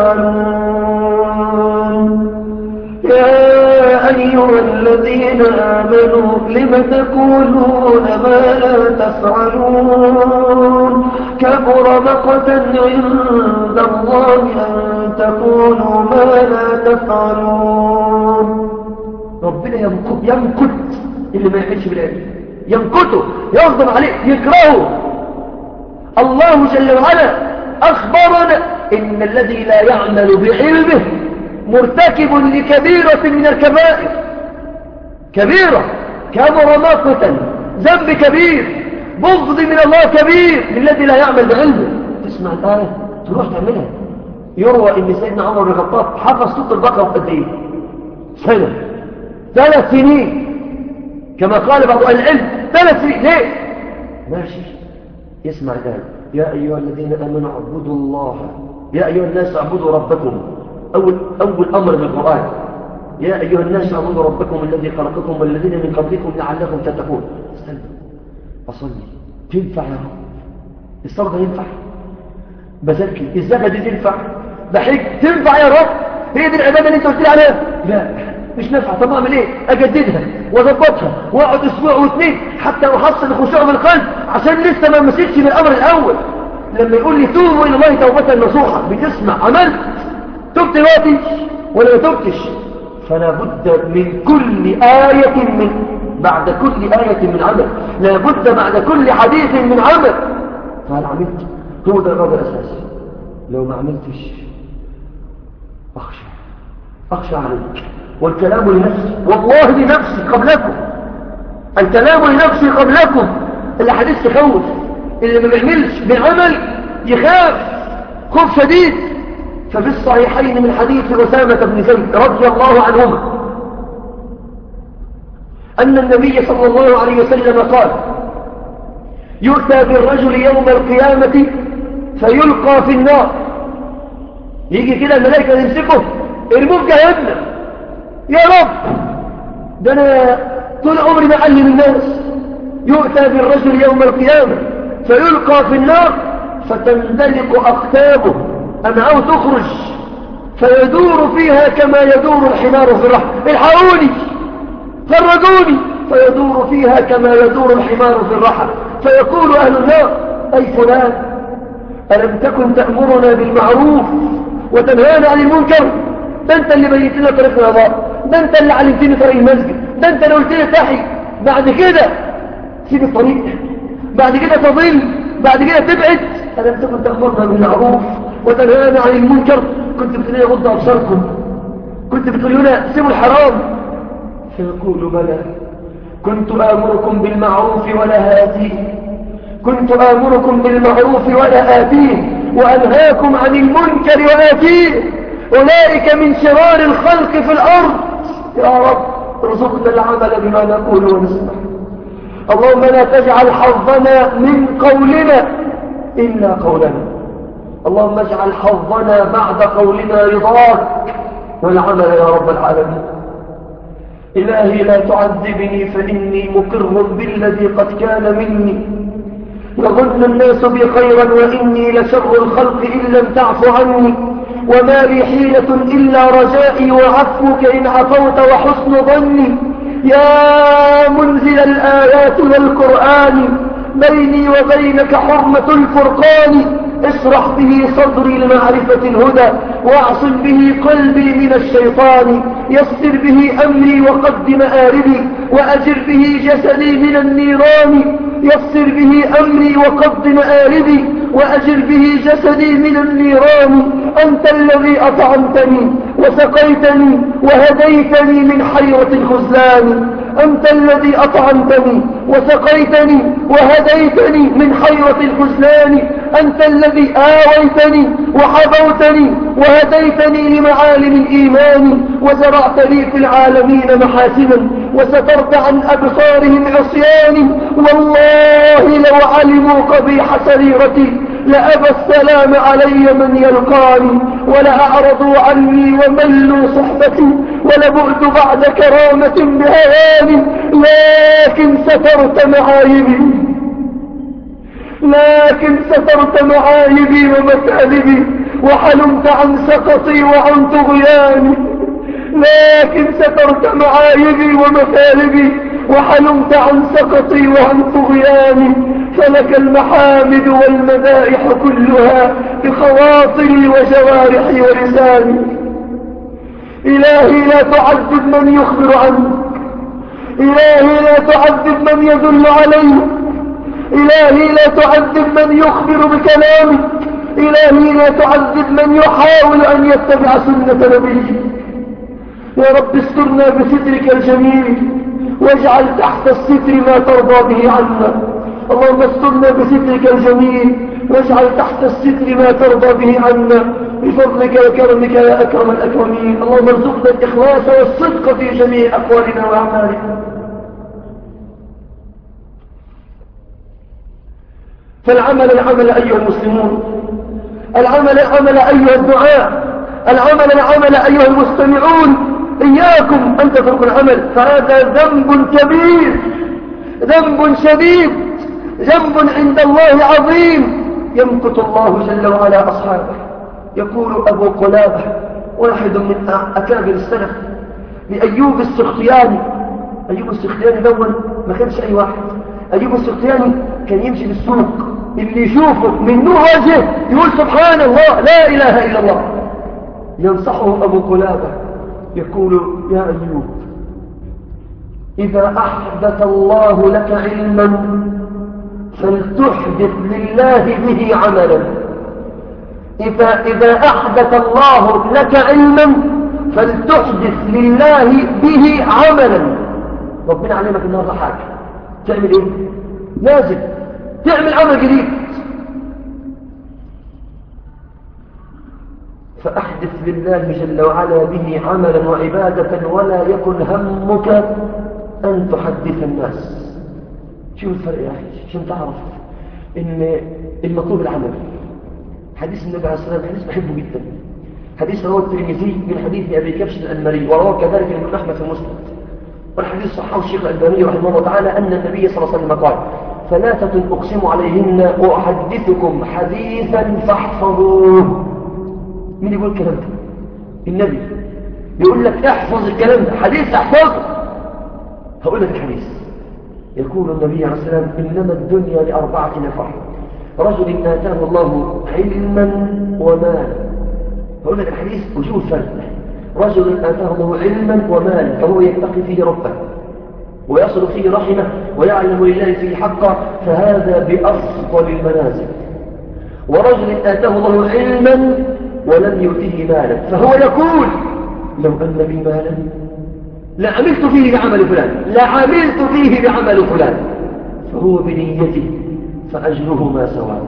تفعلون يا أيها الذين آمنوا لم تقولون ما لا تفعلون كبر مقتا عند الله أن تقولوا ما لا تفعلون ربنا يمكت, يمكت اللي ما يحلش بالآية يمكته يغضب عليه يكرهه الله جل وعلا أخبرنا إن الذي لا يعمل بعلمه مرتكب لكبيرة من الكبائر كبيرة كبر مقتا ذنب كبير بغض من الله كبير للذي لا يعمل بعلمه تسمع الآية تروح تعملها يروى ان سيدنا عمر بن الخطاب حفظ صوت البقرة قد ايه سنة ثلاث سنين كما قال بعض أهل العلم ثلاث سنين ليه ماشي يسمع الآن يا أيها الذين آمنوا اعبدوا الله يا أيها الناس اعبدوا ربكم أول, أول أمر من القرآن يا أيها الناس اعبدوا ربكم الذي خلقكم والذين من قبلكم لعلكم تتقون استنى أصلي تنفع يا رب الصلاة ينفع بزكي الزكاة دي تنفع بحج تنفع يا رب هي دي العبادة اللي انت قلت لي عليها لا مش نافعه طب اعمل ايه اجددها واظبطها واقعد اسبوع واثنين حتى احصل الخشوع بالقلب عشان لسه ما مسكتش بالامر الاول لما يقول لي توبوا الى الله توبه نصوحه بتسمع عملت تبت دلوقتي ولا ما تبتش فلا بد من كل آية من بعد كل آية من عمل لا بد بعد كل حديث من عمل فهل عملت هو ده الرابع الأساسي لو ما عملتش أخشى أخشى عليك والكلام لنفسي والله لنفسي قبلكم الكلام لنفسي قبلكم الحديث تخوف اللي ما بيعملش بالعمل يخاف خوف شديد ففي الصحيحين من حديث أسامة بن زيد رضي الله عنهما أن النبي صلى الله عليه وسلم قال يؤتى بالرجل يوم القيامة فيلقى في النار يجي كده الملائكة يمسكه ارموه في جهنم يا رب ده أنا طول عمري معلم الناس يؤتى بالرجل يوم القيامة فيلقى في النار فتندلق أختابه أمعه تخرج فيدور فيها كما يدور الحمار في الرحم الحقوني خرجوني فيدور فيها كما يدور الحمار في الرحم فيقول أهل النار أي فلان ألم تكن تأمرنا بالمعروف وتنهانا عن المنكر ده أنت اللي بيت لنا طريق الهواء ده أنت اللي علمتني طريق المسجد ده أنت اللي قلت لي تحي بعد كده سيب الطريق بعد كده تضل بعد كده تبعد ألم تكن تأمرنا بالمعروف وتنهانا عن المنكر كنت بتقول لي غض أبصاركم كنت بتقول لنا سيبوا الحرام فيقول بلى كنت آمركم بالمعروف ولا آتيه كنت آمركم بالمعروف ولا آتيه وأنهاكم عن المنكر وآتيه أولئك من شرار الخلق في الأرض يا رب ارزقنا العمل بما نقول ونسمع اللهم لا تجعل حظنا من قولنا إلا قولنا اللهم اجعل حظنا بعد قولنا رضاك والعمل يا رب العالمين إلهي لا تعذبني فإني مقر بالذي قد كان مني يظن الناس بي خيرا وإني لشر الخلق إن لم تعف عني وما لي حيلة إلا رجائي وعفوك إن عفوت وحسن ظني يا منزل الآيات والقرآن بيني وبينك حرمة الفرقان اشرح به صدري لمعرفة الهدى واعصم به قلبي من الشيطان يسر به أمري وقد مآربي وأجر به جسدي من النيران يسر به أمري وقد مآربي وأجر به جسدي من النيران أنت الذي أطعمتني وسقيتني وهديتني من حيرة الخزلان أنت الذي أطعمتني وسقيتني وهديتني من حيرة الخزلان أنت الذي آويتني وحبوتني وهديتني لمعالم الإيمان وزرعت لي في العالمين محاسنا وسترت عن أبصارهم عصياني والله لو علموا قبيح سريرتي لأبى السلام علي من يلقاني ولأعرضوا عني وملوا صحبتي ولبعد بعد كرامة بهواني لكن سترت معايبي لكن سترت معايبي ومثالبي وحلمت عن سقطي وعن طغياني لكن سترت معايبي ومثالبي وحلمت عن سقطي وعن طغياني فلك المحامد والمدائح كلها بخواطري وجوارحي ولساني إلهي لا تعذب من يخبر عنك إلهي لا تعذب من يدل عليك إلهي لا تعذب من يخبر بكلامك إلهي لا تعذب من يحاول أن يتبع سنة نبيك يا رب استرنا بسترك الجميل واجعل تحت الستر ما ترضى به عنا اللهم استرنا بسترك الجميل واجعل تحت الستر ما ترضى به عنا بفضلك وكرمك يا أكرم الأكرمين اللهم ارزقنا الإخلاص والصدق في جميع أقوالنا وأعمالنا فالعمل العمل أيها المسلمون العمل العمل أيها الدعاء العمل العمل أيها المستمعون إياكم أن تتركوا العمل فهذا ذنب كبير ذنب شديد ذنب عند الله عظيم يمكت الله جل وعلا أصحابه يقول أبو قلابة واحد من أكابر السلف لأيوب السختياني أيوب السختياني دون ما كانش أي واحد أيوب السختياني كان يمشي بالسوق اللي يشوفه من نور وجهه يقول سبحان الله لا إله إلا الله ينصحه أبو قلابة يقول يا أيوب إذا أحدث الله لك علما فلتحدث لله به عملا إذا, إذا أحدث الله لك علما فلتحدث لله به عملا ربنا علمك النهارده حاجة تعمل ايه لازم تعمل عمل جديد فأحدث لله جل وعلا به عملا وعبادة ولا يكن همك أن تحدث الناس شو الفرق يا أخي عشان تعرف إن المطلوب العمل حديث النبي عليه الصلاة والسلام حديث بحبه جدا حديث رواه الترمذي من حديث أبي كبش الأنمري ورواه كذلك ابن أحمد في مسلم والحديث صححه الشيخ الألباني رحمه الله تعالى أن النبي صلى الله عليه وسلم قال ثلاثة أقسم عليهن وأحدثكم حديثا فاحفظوه مين يقول الكلام ده النبي يقول لك احفظ الكلام ده حديث احفظه هقول لك الحديث يقول النبي عليه السلام إنما الدنيا لأربعة نفر رجل آتاه الله علما ومالا فقول لك الحديث وجوه فرق رجل آتاه الله علما ومالا فهو يتقي فيه ربه ويصل فيه رحمه ويعلم لله فيه حقا فهذا بأفضل المنازل ورجل آتاه الله علما ولم يؤته مالا فهو يقول لو أن لي مالا لعملت فيه بعمل فلان لعملت فيه بعمل فلان فهو بنيته فأجرهما سواء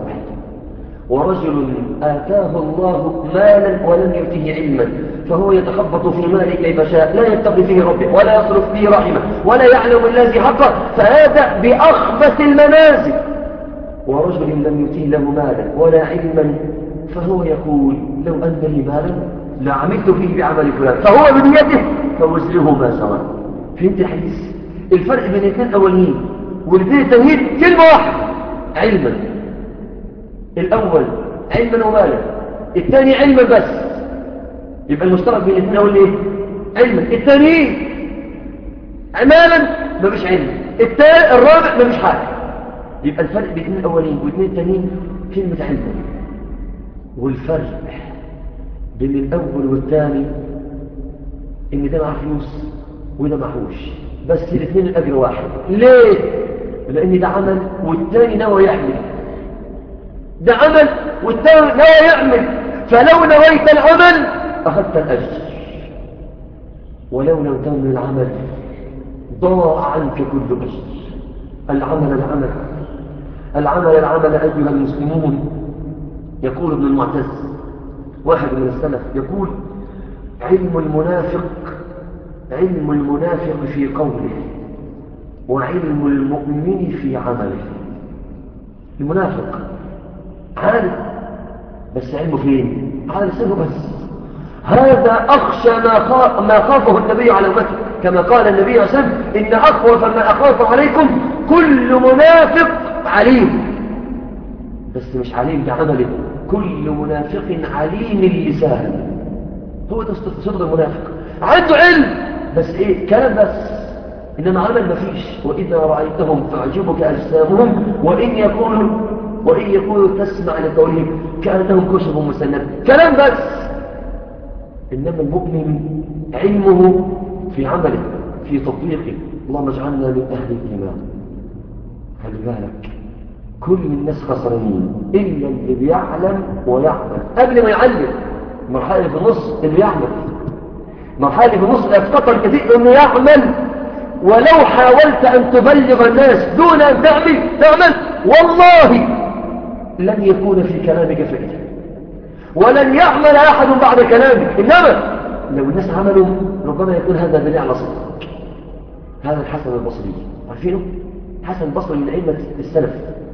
ورجل آتاه الله مالا ولم يؤته علما فهو يتخبط في ماله كيف شاء لا يتقي فيه ربه ولا يصرف فيه رحمه ولا يعلم الذي حقه فهذا بأخبث المنازل ورجل لم يؤته له مالا ولا علما فهو يقول لو أن لي مالا لعملت فيه بعمل فلان فهو بنيته فوزرهما سواء فهمت الحديث الفرق بين الاثنين الاولين والاثنين التانيين كلمه واحده علما الاول علما ومالا الثاني علما بس يبقى المشترك بين الاثنين الاول ايه علما الثاني مالا ما مش علم الثالث الرابع ما مش حاجه يبقى الفرق بين الاثنين الاولين والاثنين الثانيين كلمه علما والفرق بين الأول والثاني إن ده معاه فلوس وده معهوش بس الاثنين الأجر واحد ليه؟ لأن ده عمل والثاني نوى يعمل ده عمل والثاني نوى يعمل فلو نويت العمل أخذت الأجر ولو لم تنوي العمل ضاع عنك كل أجر العمل العمل العمل العمل أيها المسلمون يقول ابن المعتز واحد من السلف يقول علم المنافق علم المنافق في قوله وعلم المؤمن في عمله المنافق عالم بس علمه فين على لسانه بس هذا أخشى ما, ما خافه النبي على أمته كما قال النبي عليه وسلم إن أخوف ما أخاف عليكم كل منافق عليم بس مش عليم بعمله كل منافق عليم اللسان هو ده صدق المنافق عنده علم بس ايه كلام بس انما عمل ما فيش واذا رايتهم تعجبك اجسامهم وان يقولوا وان يقولوا تسمع لقولهم كانهم كشب مسند كلام بس انما المؤمن علمه في عمله في تطبيقه اللهم اجعلنا من اهل الايمان خلي بالك كل الناس خسرانين إلا اللي بيعلم ويعمل قبل ما يعلم مرحلة في النص اللي يعمل مرحلة في النص افتقر كثير انه يعمل ولو حاولت ان تبلغ الناس دون ان تعمل تعمل والله لن يكون في كلامك فائدة ولن يعمل احد بعد كلامك انما لو الناس عملوا ربما يكون هذا دليل على صدق هذا الحسن البصري عارفينه حسن البصري من ائمه السلف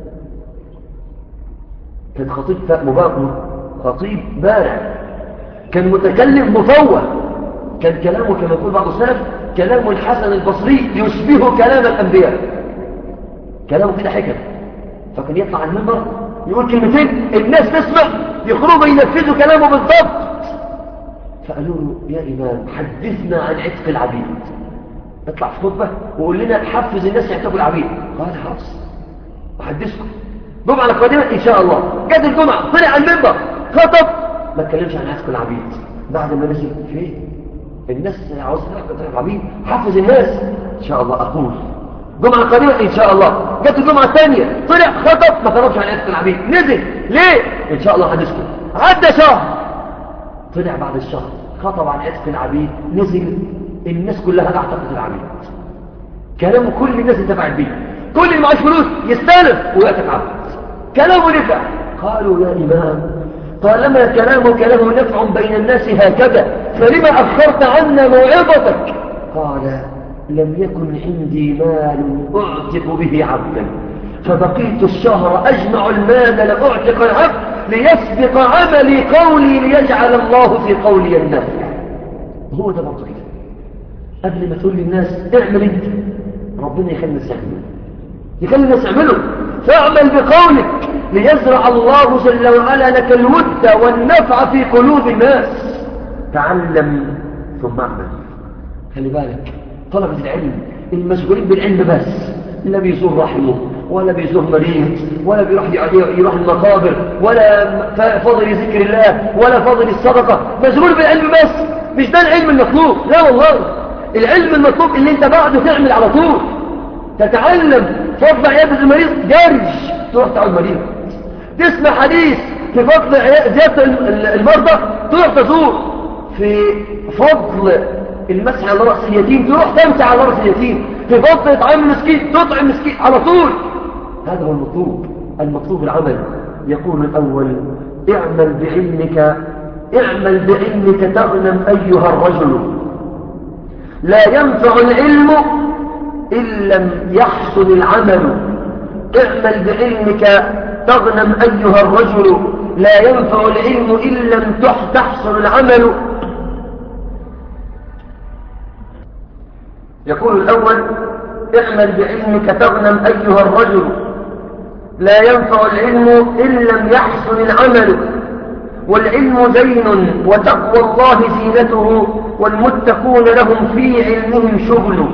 كان خطيب مبارك خطيب بارع كان متكلم مفوه كان كلامه كما يقول بعض السلف كلام الحسن البصري يشبه كلام الأنبياء كلامه كده حكم فكان يطلع على المنبر يقول كلمتين الناس تسمع يخرجوا ينفذوا كلامه بالضبط فقالوا له يا إمام حدثنا عن عتق العبيد اطلع في خطبة وقول لنا حفز الناس يعتقوا العبيد قال حفظ أحدثكم جمعة القادمة إن شاء الله جت الجمعة طلع على المنبر خطب ما اتكلمش عن عتق العبيد بعد ما نزل فين الناس عاوز تعرف العبيد حفز الناس إن شاء الله أقول جمعة القادمة إن شاء الله جت الجمعة الثانية طلع خطب ما طلبش عن عتق العبيد نزل ليه إن شاء الله حدثكم عدى شهر طلع بعد الشهر خطب عن عتق العبيد نزل الناس كلها اعتقد العبيد كلامه كل الناس انتفعت بيه كل اللي معاش فلوس يستلف ويعتق عبد كلامه نفع قالوا يا إمام طالما كلامك له نفع بين الناس هكذا فلما أخرت عنا موعظتك قال لم يكن عندي مال أعتق به عبدا فبقيت الشهر أجمع المال لأعتق العبد ليسبق عملي قولي ليجعل الله في قولي النافع هو ده برضه كده قبل ما تقول للناس اعمل انت ربنا يخلي الناس يعملوا يخلي الناس يعملوا فاعمل بقولك ليزرع الله جل وعلا لك الود والنفع في قلوب الناس تعلم ثم اعمل خلي بالك طلبة العلم المشغولين بالعلم بس لا بيزور رحمه ولا بيزور مريض ولا بيروح يروح المقابر ولا فاضل ذكر الله ولا فاضل الصدقة مشغول بالعلم بس مش ده العلم المطلوب لا والله العلم المطلوب اللي انت بعده تعمل على طول تتعلم فضل عيادة المريض جارج تروح تعود مريض تسمع حديث في فضل زيادة المرضى تروح تزور في فضل المسح على رأس اليتيم تروح تمسح على رأس اليتيم في فضل إطعام المسكين تطعم مسكين على طول هذا هو المطلوب المطلوب العمل يقول الأول اعمل بعلمك اعمل بعلمك تغنم أيها الرجل لا ينفع العلم إن لم يحصل العمل اعمل بعلمك تغنم أيها الرجل لا ينفع العلم إن لم تحصل العمل يقول الأول اعمل بعلمك تغنم أيها الرجل لا ينفع العلم إن لم يحصل العمل والعلم زين وتقوى الله زينته والمتقون لهم في علمهم شغل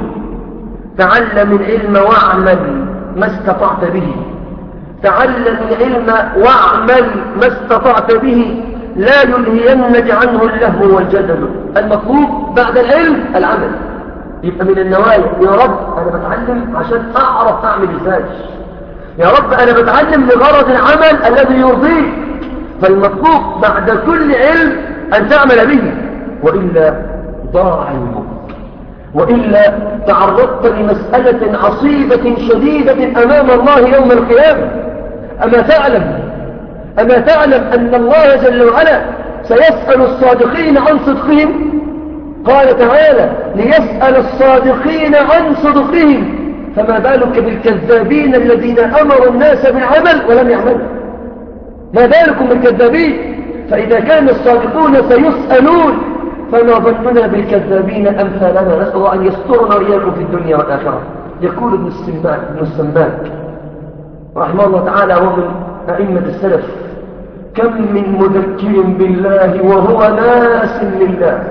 تعلم العلم واعمل ما استطعت به تعلم العلم واعمل ما استطعت به لا يلهينك عنه اللهو والجدل المطلوب بعد العلم العمل يبقى من النوايا يا رب أنا بتعلم عشان أعرف أعمل ازاي يا رب أنا بتعلم لغرض العمل الذي يرضيك فالمطلوب بعد كل علم أن تعمل به وإلا ضاع علمك وإلا تعرضت لمسألة عصيبة شديدة أمام الله يوم القيامة أما تعلم أما تعلم أن الله جل وعلا سيسأل الصادقين عن صدقهم قال تعالى ليسأل الصادقين عن صدقهم فما بالك بالكذابين الذين أمروا الناس بالعمل ولم يعملوا ما بالكم بالكذابين فإذا كان الصادقون سيسألون فما ظننا بالكذابين أمثالنا نسأل الله أن يسترنا رياكم في الدنيا والآخرة يقول ابن السماك, ابن السماك رحمه الله تعالى ومن أئمة السلف كم من مذكر بالله وهو ناس لله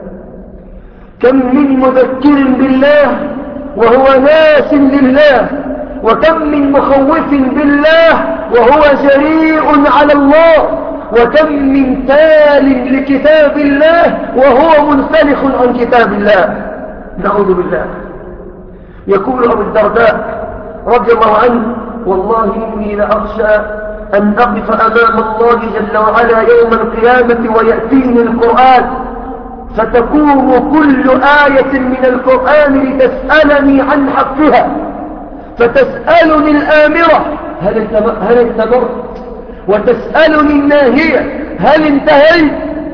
كم من مذكر بالله وهو ناس لله وكم من مخوف بالله وهو جريء على الله وكم من تال لكتاب الله وهو منسلخ عن كتاب الله نعوذ بالله يقول أبو الدرداء رضي الله عنه والله إني لأخشى أن أقف أمام الله جل وعلا يوم القيامة ويأتيني القرآن فتقوم كل آية من القرآن لتسألني عن حقها فتسألني الآمرة هل انتظرت وتسألني الناهية هل انتهيت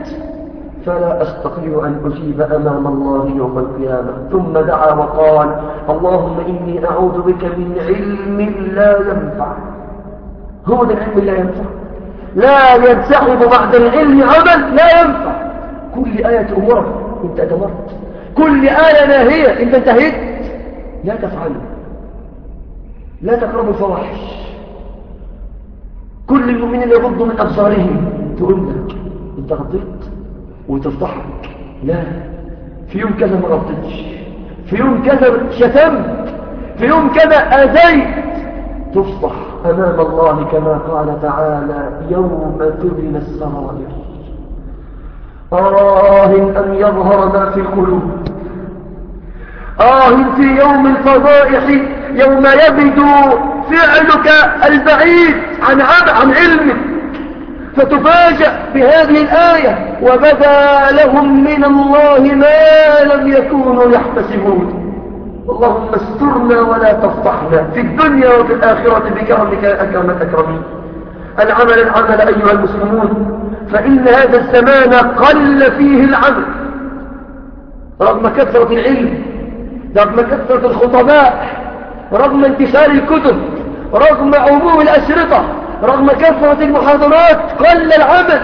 فلا أستطيع أن أجيب أمام الله يوم القيامة ثم دعا وقال اللهم إني أعوذ بك من علم لا ينفع هو ده العلم لا ينفع لا ينسحب بعد العلم عمل لا ينفع كل آية أمرك انت أدمرت كل آية ناهية انت انتهيت لا تفعله لا تقربوا الفواحش كل المؤمنين يغضوا من أبصارهم تقول لك انت غضيت وتفضحك لا في يوم كذا ما غضيتش في يوم كذا شتمت في يوم كذا أذيت تفضح أمام الله كما قال تعالى يوم تبن السرائر آه أن يظهر ما في القلوب آه في يوم الفضائح يوم يبدو فعلك البعيد عن عن علمك فتفاجأ بهذه الآية وبدا لهم من الله ما لم يكونوا يحتسبون اللهم استرنا ولا تفضحنا في الدنيا وفي الآخرة بكرمك أكرم الأكرمين العمل العمل أيها المسلمون فإن هذا الزمان قل فيه العمل رغم كثرة العلم رغم كثرة الخطباء رغم انتشار الكتب رغم عموم الأشرطة رغم كثرة المحاضرات قل العمل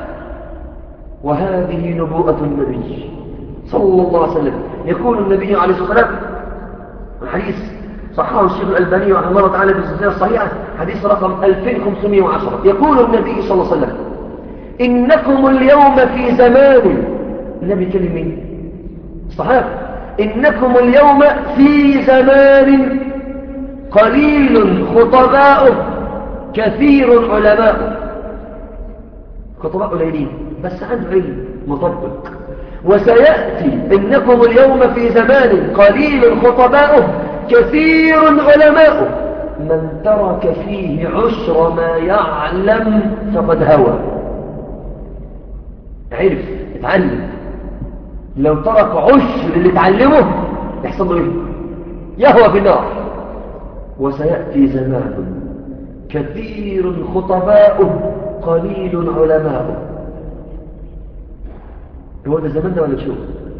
وهذه نبوءة النبي صلى الله عليه وسلم يقول النبي عليه الصلاة والسلام الحديث صححه الشيخ الألباني رحمه الله تعالى بالسلسلة الصحيحة حديث رقم 2510 يقول النبي صلى الله عليه وسلم إنكم اليوم في زمان النبي كلم مين صحابة إنكم اليوم في زمان قليل خطباؤه كثير علماؤه خطباء قليلين بس عنده علم مطبق وسيأتي إنكم اليوم في زمان قليل خطباؤه كثير علماؤه من ترك فيه عشر ما يعلم فقد هوى عرف اتعلم لو ترك عشر اللي اتعلمه يحصل له ايه يهوى في النار وسيأتي زمان كثير خطباؤه قليل علماؤه هو ده زمان ده ولا شو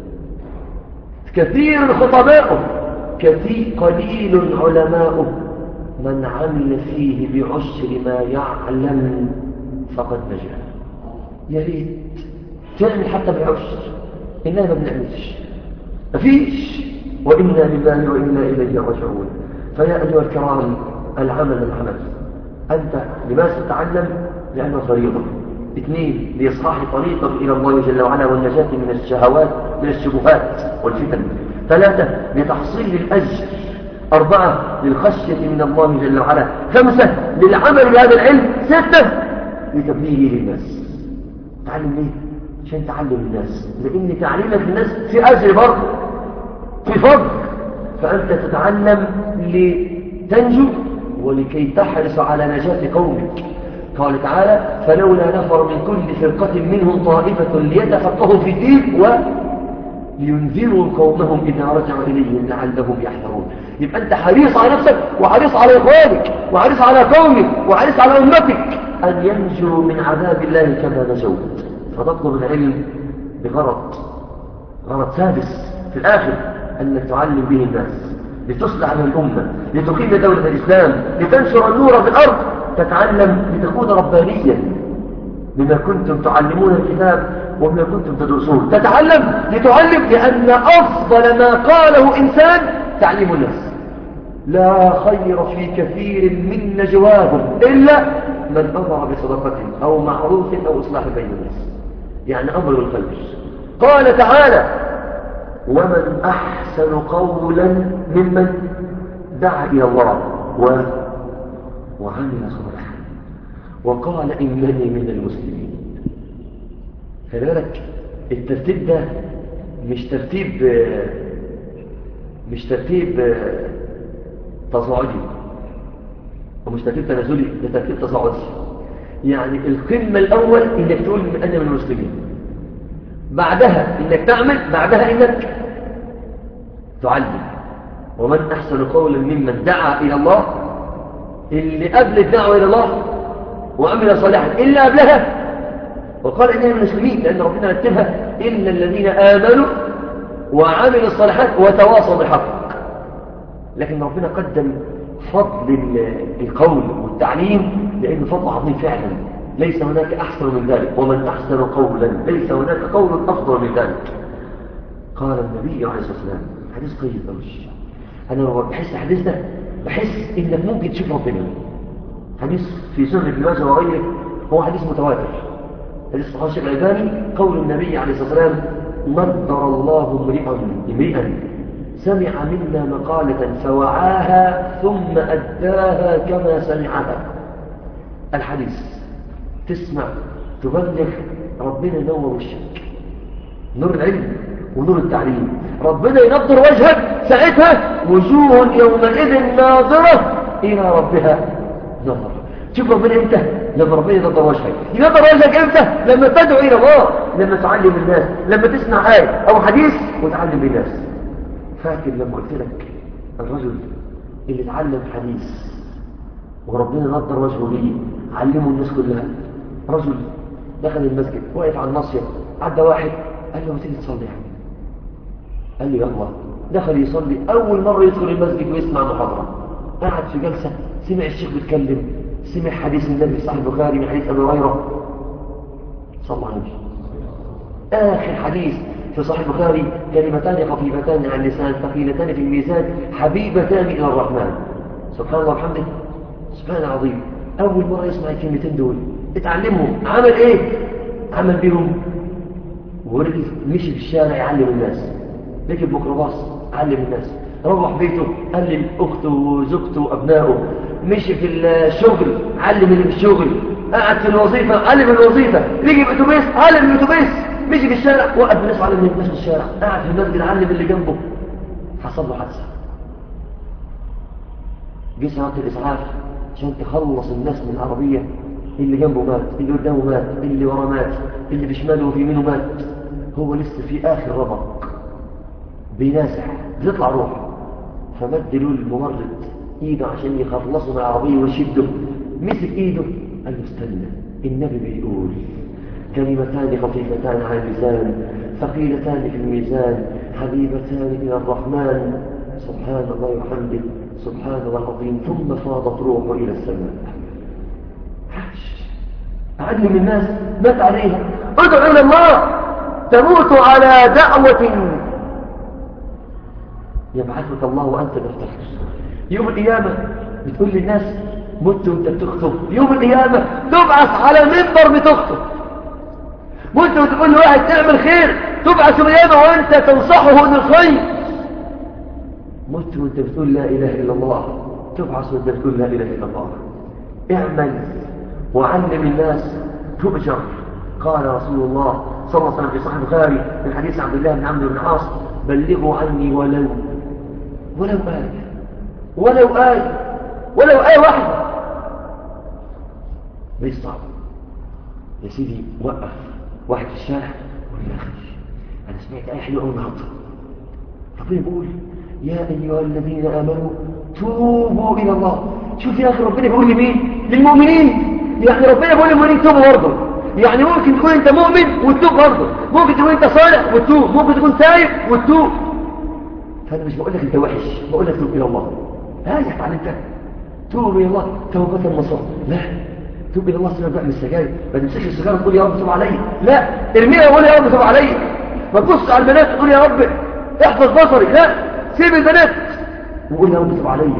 كثير خطباؤه كثير قليل علماؤه من عمل فيه بعشر ما يعلم فقد نجا يا ريت تعمل حتى بعشر إننا ما بنعملش مفيش وإنا لله وإنا إليه راجعون فيا أيها الكرام العمل العمل أنت لماذا تتعلم لأنه فريضة اثنين لإصلاح طريقك إلى الله جل وعلا والنجاة من الشهوات من الشبهات والفتن ثلاثة لتحصيل الأجر أربعة للخشية من الله جل وعلا خمسة للعمل بهذا العلم ستة لتبليغه للناس تعلم ليه؟ عشان تعلم الناس لأن تعليمك للناس في أجر برضه في فضل فأنت تتعلم لتنجو ولكي تحرص على نجاة قومك قال تعالى فلولا نفر من كل فرقة منهم طائفة ليتفقهوا في الدين و لينذروا قومهم إذا رجعوا إليهم لعلهم يحذرون يبقى أنت حريص على نفسك وحريص على إخوانك وحريص على قومك وحريص على أمتك أن ينجوا من عذاب الله كما نجوت فتطلب العلم بغرض غرض سادس في الآخر أنك تعلم به الناس لتصلح من الأمة لتقيم دولة الإسلام لتنشر النور في الأرض تتعلم لتكون ربانيا بما كنتم تعلمون الكتاب وبما كنتم تدرسون تتعلم لتعلم لأن أفضل ما قاله إنسان تعليم الناس لا خير في كثير من نجواهم إلا من أمر بصدقة أو معروف أو إصلاح بين الناس يعني أمر بالخير قال تعالى ومن أحسن قولا ممن دعا إلى الله و... وعمل صالحا وقال إنني من المسلمين خلي بالك الترتيب ده مش ترتيب مش ترتيب تصاعدي ومش ترتيب تنازلي ده ترتيب تصاعدي يعني القمة الأول إنك تقول أنا من المسلمين بعدها إنك تعمل بعدها إنك تعلم ومن أحسن قولا ممن دعا إلى الله اللي قبل الدعوة إلى الله وعمل صالحا إلا قبلها وقال إننا من المسلمين لأن ربنا رتبها إلا الذين آمنوا وعملوا الصالحات وتواصوا بالحق لكن ربنا قدم فضل القول والتعليم لأنه فضل عظيم فعلا ليس هناك أحسن من ذلك ومن أحسن قولا ليس هناك قول أفضل من ذلك قال النبي عليه الصلاة والسلام حديث طيب أوش أنا لما بحس الحديث ده بحس إنك ممكن تشوف ربنا حديث في سنة ابن ماجه وغيره هو حديث متواتر حديث صحيح الشيخ الألباني قول النبي عليه الصلاة والسلام نضر الله امرئا امرئا سمع منا مقالة فوعاها ثم أداها كما سمعها الحديث تسمع تبلغ ربنا ينور وشك نور العلم ونور التعليم ربنا ينظر وجهك ساعتها وجوه يومئذ ناظرة إلى ربها نظر شوف ربنا امتى لما ربنا ينظر وجهك ينظر وجهك امتى لما تدعو إلى الله لما تعلم الناس لما تسمع آية أو حديث وتعلم الناس فاكر لما قلت لك الرجل اللي اتعلم حديث وربنا نظر وجهه ليه علمه الناس كلها رجل دخل المسجد واقف على الناصية عدى واحد قال له ما تيجي تصلي يا حبيبي قال له يلا دخل يصلي أول مرة يدخل المسجد ويسمع محاضرة قعد في جلسة سمع الشيخ بيتكلم سمع حديث النبي صحيح البخاري من حديث أبي هريرة صلى الله عليه وسلم آخر حديث في صحيح البخاري كلمتان خفيفتان عن اللسان ثقيلتان في الميزان حبيبتان إلى الرحمن سبحان الله وبحمده سبحان العظيم أول مرة يسمع الكلمتين دول اتعلمهم عمل إيه؟ عمل بهم ورجل مشي في الشارع يعلم الناس ركب ميكروباص علم الناس روح بيته علم أخته وزوجته وأبنائه مشي في الشغل علم اللي في الشغل قعد في الوظيفة علم الوظيفة يجي بأتوبيس علم الأتوبيس مشي في الشارع وقف الناس علم الناس في الشارع قعد في المسجد علم اللي جنبه حصل له حادثة جه ساعة الإسعاف عشان تخلص الناس من العربية اللي جنبه مات اللي قدامه مات اللي وراه مات اللي بشماله وفي يمينه مات هو لسه في آخر رمق بيناسح بتطلع روحه فمد له الممرض ايده عشان يخلصه من العربية ويشده مسك ايده قال له استنى النبي بيقول كلمتان خفيفتان على اللسان ثقيلتان في الميزان حبيبتان إلى الرحمن سبحان الله وحمده سبحان الله العظيم ثم فاضت روحه إلى السماء أعلم الناس مات عليها ادعوا إلى الله تموت على دعوة يبعثك الله وأنت تفتخر يوم القيامة بتقول للناس مت وانت بتخطب يوم القيامة تبعث على منبر بتخطب مت وتقول لواحد تعمل خير تبعث القيامة وانت تنصحه للخير مت وانت بتقول لا إله إلا الله تبعث وانت بتقول لا إله إلا الله اعمل وعلم الناس تؤجر قال رسول الله صلى الله عليه وسلم في صحيح البخاري من حديث عبد الله بن عمرو بن عاص بلغوا عني ولو ولو آية ولو آية ولو آية واحدة ليس صعب يا سيدي وقف واحد في الشارع وقال يا أخي أنا سمعت آية حلوة أول النهارده ربنا بيقول يا أيها الذين آمنوا توبوا إلى الله شوف يا أخي ربنا بيقول لمين للمؤمنين يعني ربنا بيقول للمؤمنين توبوا برضه يعني ممكن تكون انت مؤمن وتتوب برضه ممكن تكون انت صالح وتتوب ممكن تكون تايب وتتوب فانا مش بقول لك انت وحش بقول لك توب الى الله ها يا اتعلمتها توب الى الله توبة نصوح لا توب الى الله سيبك بقى من السجاير ما تمسكش السجاير وتقول يا رب توب عليا لا ارميها وقول يا رب توب عليا ما تبص على البنات تقول يا رب احفظ بصري لا سيب البنات وقول يا رب توب عليا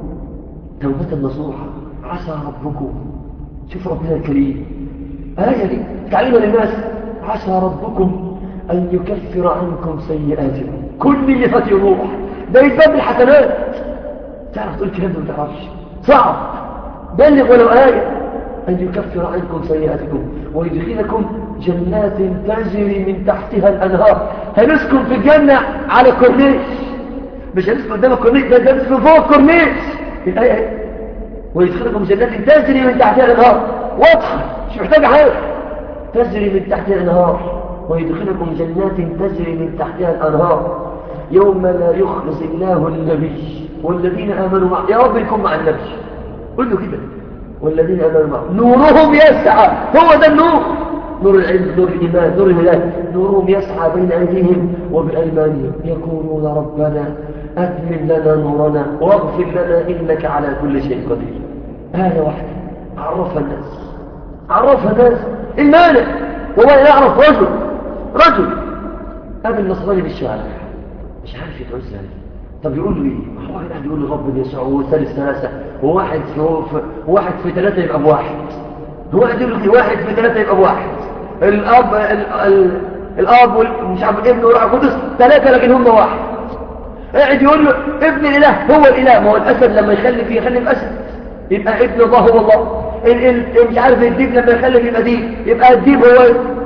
توبة نصوحة عسى ربكم شوف ربنا الكريم آية دي تعليم للناس عسى ربكم أن يكفر عنكم سيئاتكم كل اللي فات يروح ده يتباب الحسنات تعرف تقول كلام ما تعرفش صعب بلغ ولو آية أن يكفر عنكم سيئاتكم ويدخلكم جنات تجري من تحتها الأنهار هنسكن في الجنة على كورنيش مش هنسكن قدام الكورنيش ده هنسكن فوق الكورنيش الآية ويدخلكم جنات تجري من تحتها الأنهار واضحة مش محتاجة حاجة تجري من تحتها الأنهار ويدخلكم جنات تجري من تحتها الأنهار يوم لا يخلص الله النبي والذين آمنوا معه يا رب يكون مع النبي قل له كده والذين آمنوا معه نورهم يسعى هو ده النور نور العلم نور الإيمان نور الهداية نورهم يسعى بين أيديهم وبأيمانهم يقولون ربنا أتمم لنا نورنا واغفر لنا إنك على كل شيء قدير آية واحدة عرفها الناس عرفها الناس المانع والله يعرف رجل رجل قابل نصراني بالشارع مش عارف يدعو ازاي طب يقول له ايه واحد قاعد يقول له رب يسوع وثالث ثلاثه وواحد في واحد في ثلاثه يبقى بواحد هو قاعد يقول له واحد في ثلاثه يبقى بواحد الاب ال ال الاب مش عارف الابن والروح القدس ثلاثه لكن هم واحد قاعد يقول له ابن الاله هو الاله ما هو الاسد لما يخلف يخلف اسد يبقى ابن الله هو الله ال ال مش عارف الديب لما يخلف يبقى ديب يبقى الديب هو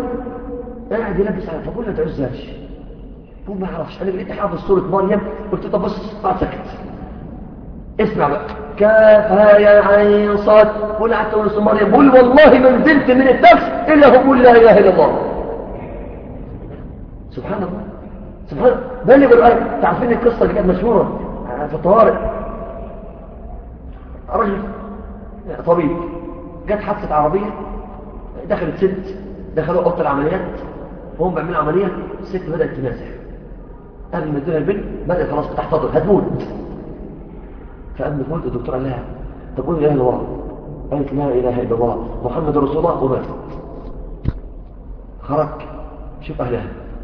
قاعد يلبس على فبقول له تعزاش هو ما يعرفش انا لقيت حافظ سوره مريم قلت طب بص قاعد سكت اسمع بقى كافها يا عين صاد قول قعدت اقول سوره مريم قول والله ما نزلت من الدرس الا هو قول لا اله الا الله سبحان الله سبحان الله بلغ الايه تعرفين القصه اللي كانت مشهوره في الطوارئ رجل طبيب جت حادثه عربيه دخلت ست دخلوا اوضه العمليات وهم بيعملوا عمليه الست بدات تنازح قبل ما ادوها البنت بدات خلاص تحتضر هتموت فقبل تموت الدكتور قال لها طب قولي لا اله الا الله قالت لا اله الا الله محمد رسول الله وماتت خرج شوف اهلها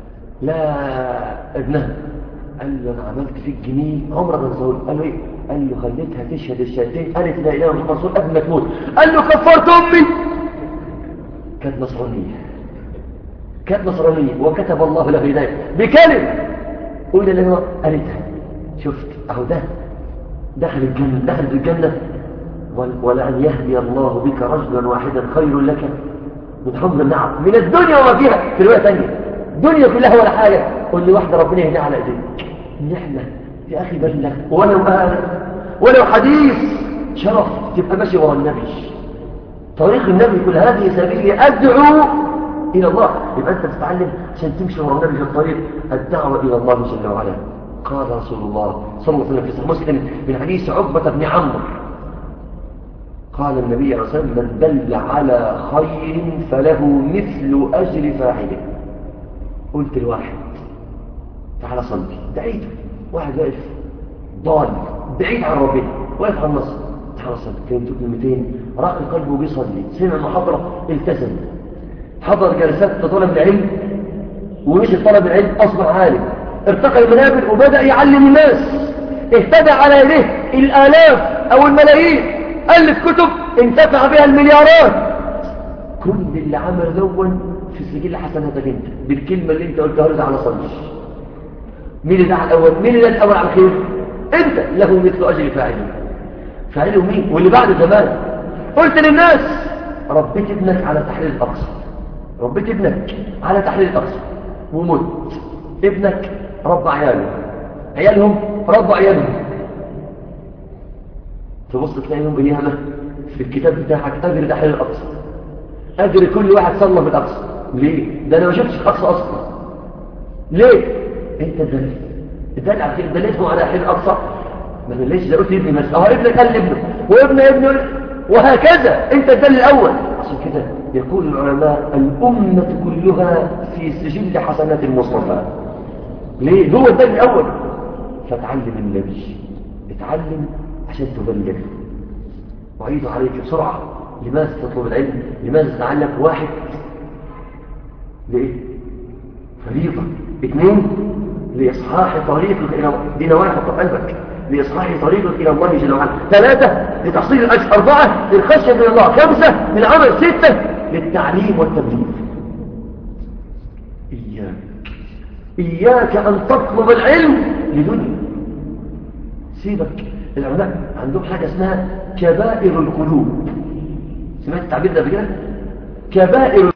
لا ابنها قال له انا عملت فيك جميل عمرك ما تزول قال له ايه قال له خليتها تشهد الشهادتين قالت لا اله الا الله رسول قبل ما تموت قال له كفرت امي كانت نصرانيه كانت نصرانيه وكتب الله له هدايه بكلمه قول له قالتها شفت اهو ده دخل الجنة دخل الجنة ولأن يهدي الله بك رجلا واحدا خير لك من حمر النعم من الدنيا وما فيها في رواية ثانية الدنيا كلها ولا حاجة قل لي واحدة ربنا يهدي على ايديك نعمة يا أخي بلغ ولو آل ولو حديث شرف تبقى ماشي ورا النبي طريق النبي كل هذه سبيلي أدعو إلى الله يبقى أنت تتعلم عشان تمشي ورا النبي في الطريق الدعوة إلى الله جل وعلا قال رسول الله صلى الله عليه وسلم في صحيح مسلم من حديث عقبة بن عمرو قال النبي عليه الصلاة والسلام من دل على خير فله مثل أجر فاعله قلت الواحد تعالى صلي دعيته واحد واقف ضال بعيد عن ربنا واقف على النصر تعالى صلي كلمته كلمتين راقي قلبه بيصلي سمع محاضرة التزم حضر جلسات طلب العلم ومشي طلب العلم أصبح عالم ارتقى المنابر وبدأ يعلم الناس اهتدى على يديه الآلاف أو الملايين ألف كتب انتفع بها المليارات كل اللي عمل دون في سجل حسناتك انت بالكلمة اللي انت قلتها رضا على صلش مين اللي دعا الأول مين اللي الأول على الخير انت له مثل أجر فاعله فاعله مين واللي بعد زمان قلت للناس ربيت ابنك على تحليل الأقصى ربيت ابنك على تحليل الأقصى ومت ابنك رب عياله عيالهم رب عيالهم تبص تلاقي يوم قيامة في الكتاب بتاعك أجر تحليل الأقصى أجر كل واحد صلى في الأقصى ليه؟ ده أنا ما شفتش الأقصى أصلا ليه؟ أنت دلت دل على كده دلتهم على حين الأقصى ما أنا ليش ده قلت ابني بس أهو ابنك قال لابنه وابن ابنه وهكذا أنت الدل الأول عشان كده يقول العلماء الأمة كلها في سجل حسنات المصطفى ليه؟ هو الدل الأول فتعلم النبي اتعلم عشان تبلغ وعيد عليك بسرعة لماذا تطلب العلم لماذا تتعلم واحد لإيه فريضة اثنين لإصحاح طريقك إلى دي نواحي في قلبك لإصحاح طريقك إلى الله جل وعلا ثلاثة لتحصيل الأجر أربعة للخشية من الله خمسة للعمل ستة للتعليم والتبليغ إياك إياك أن تطلب العلم لدنيا سيبك العلماء عندهم حاجة اسمها كبائر القلوب سمعت التعبير ده بكده كبائر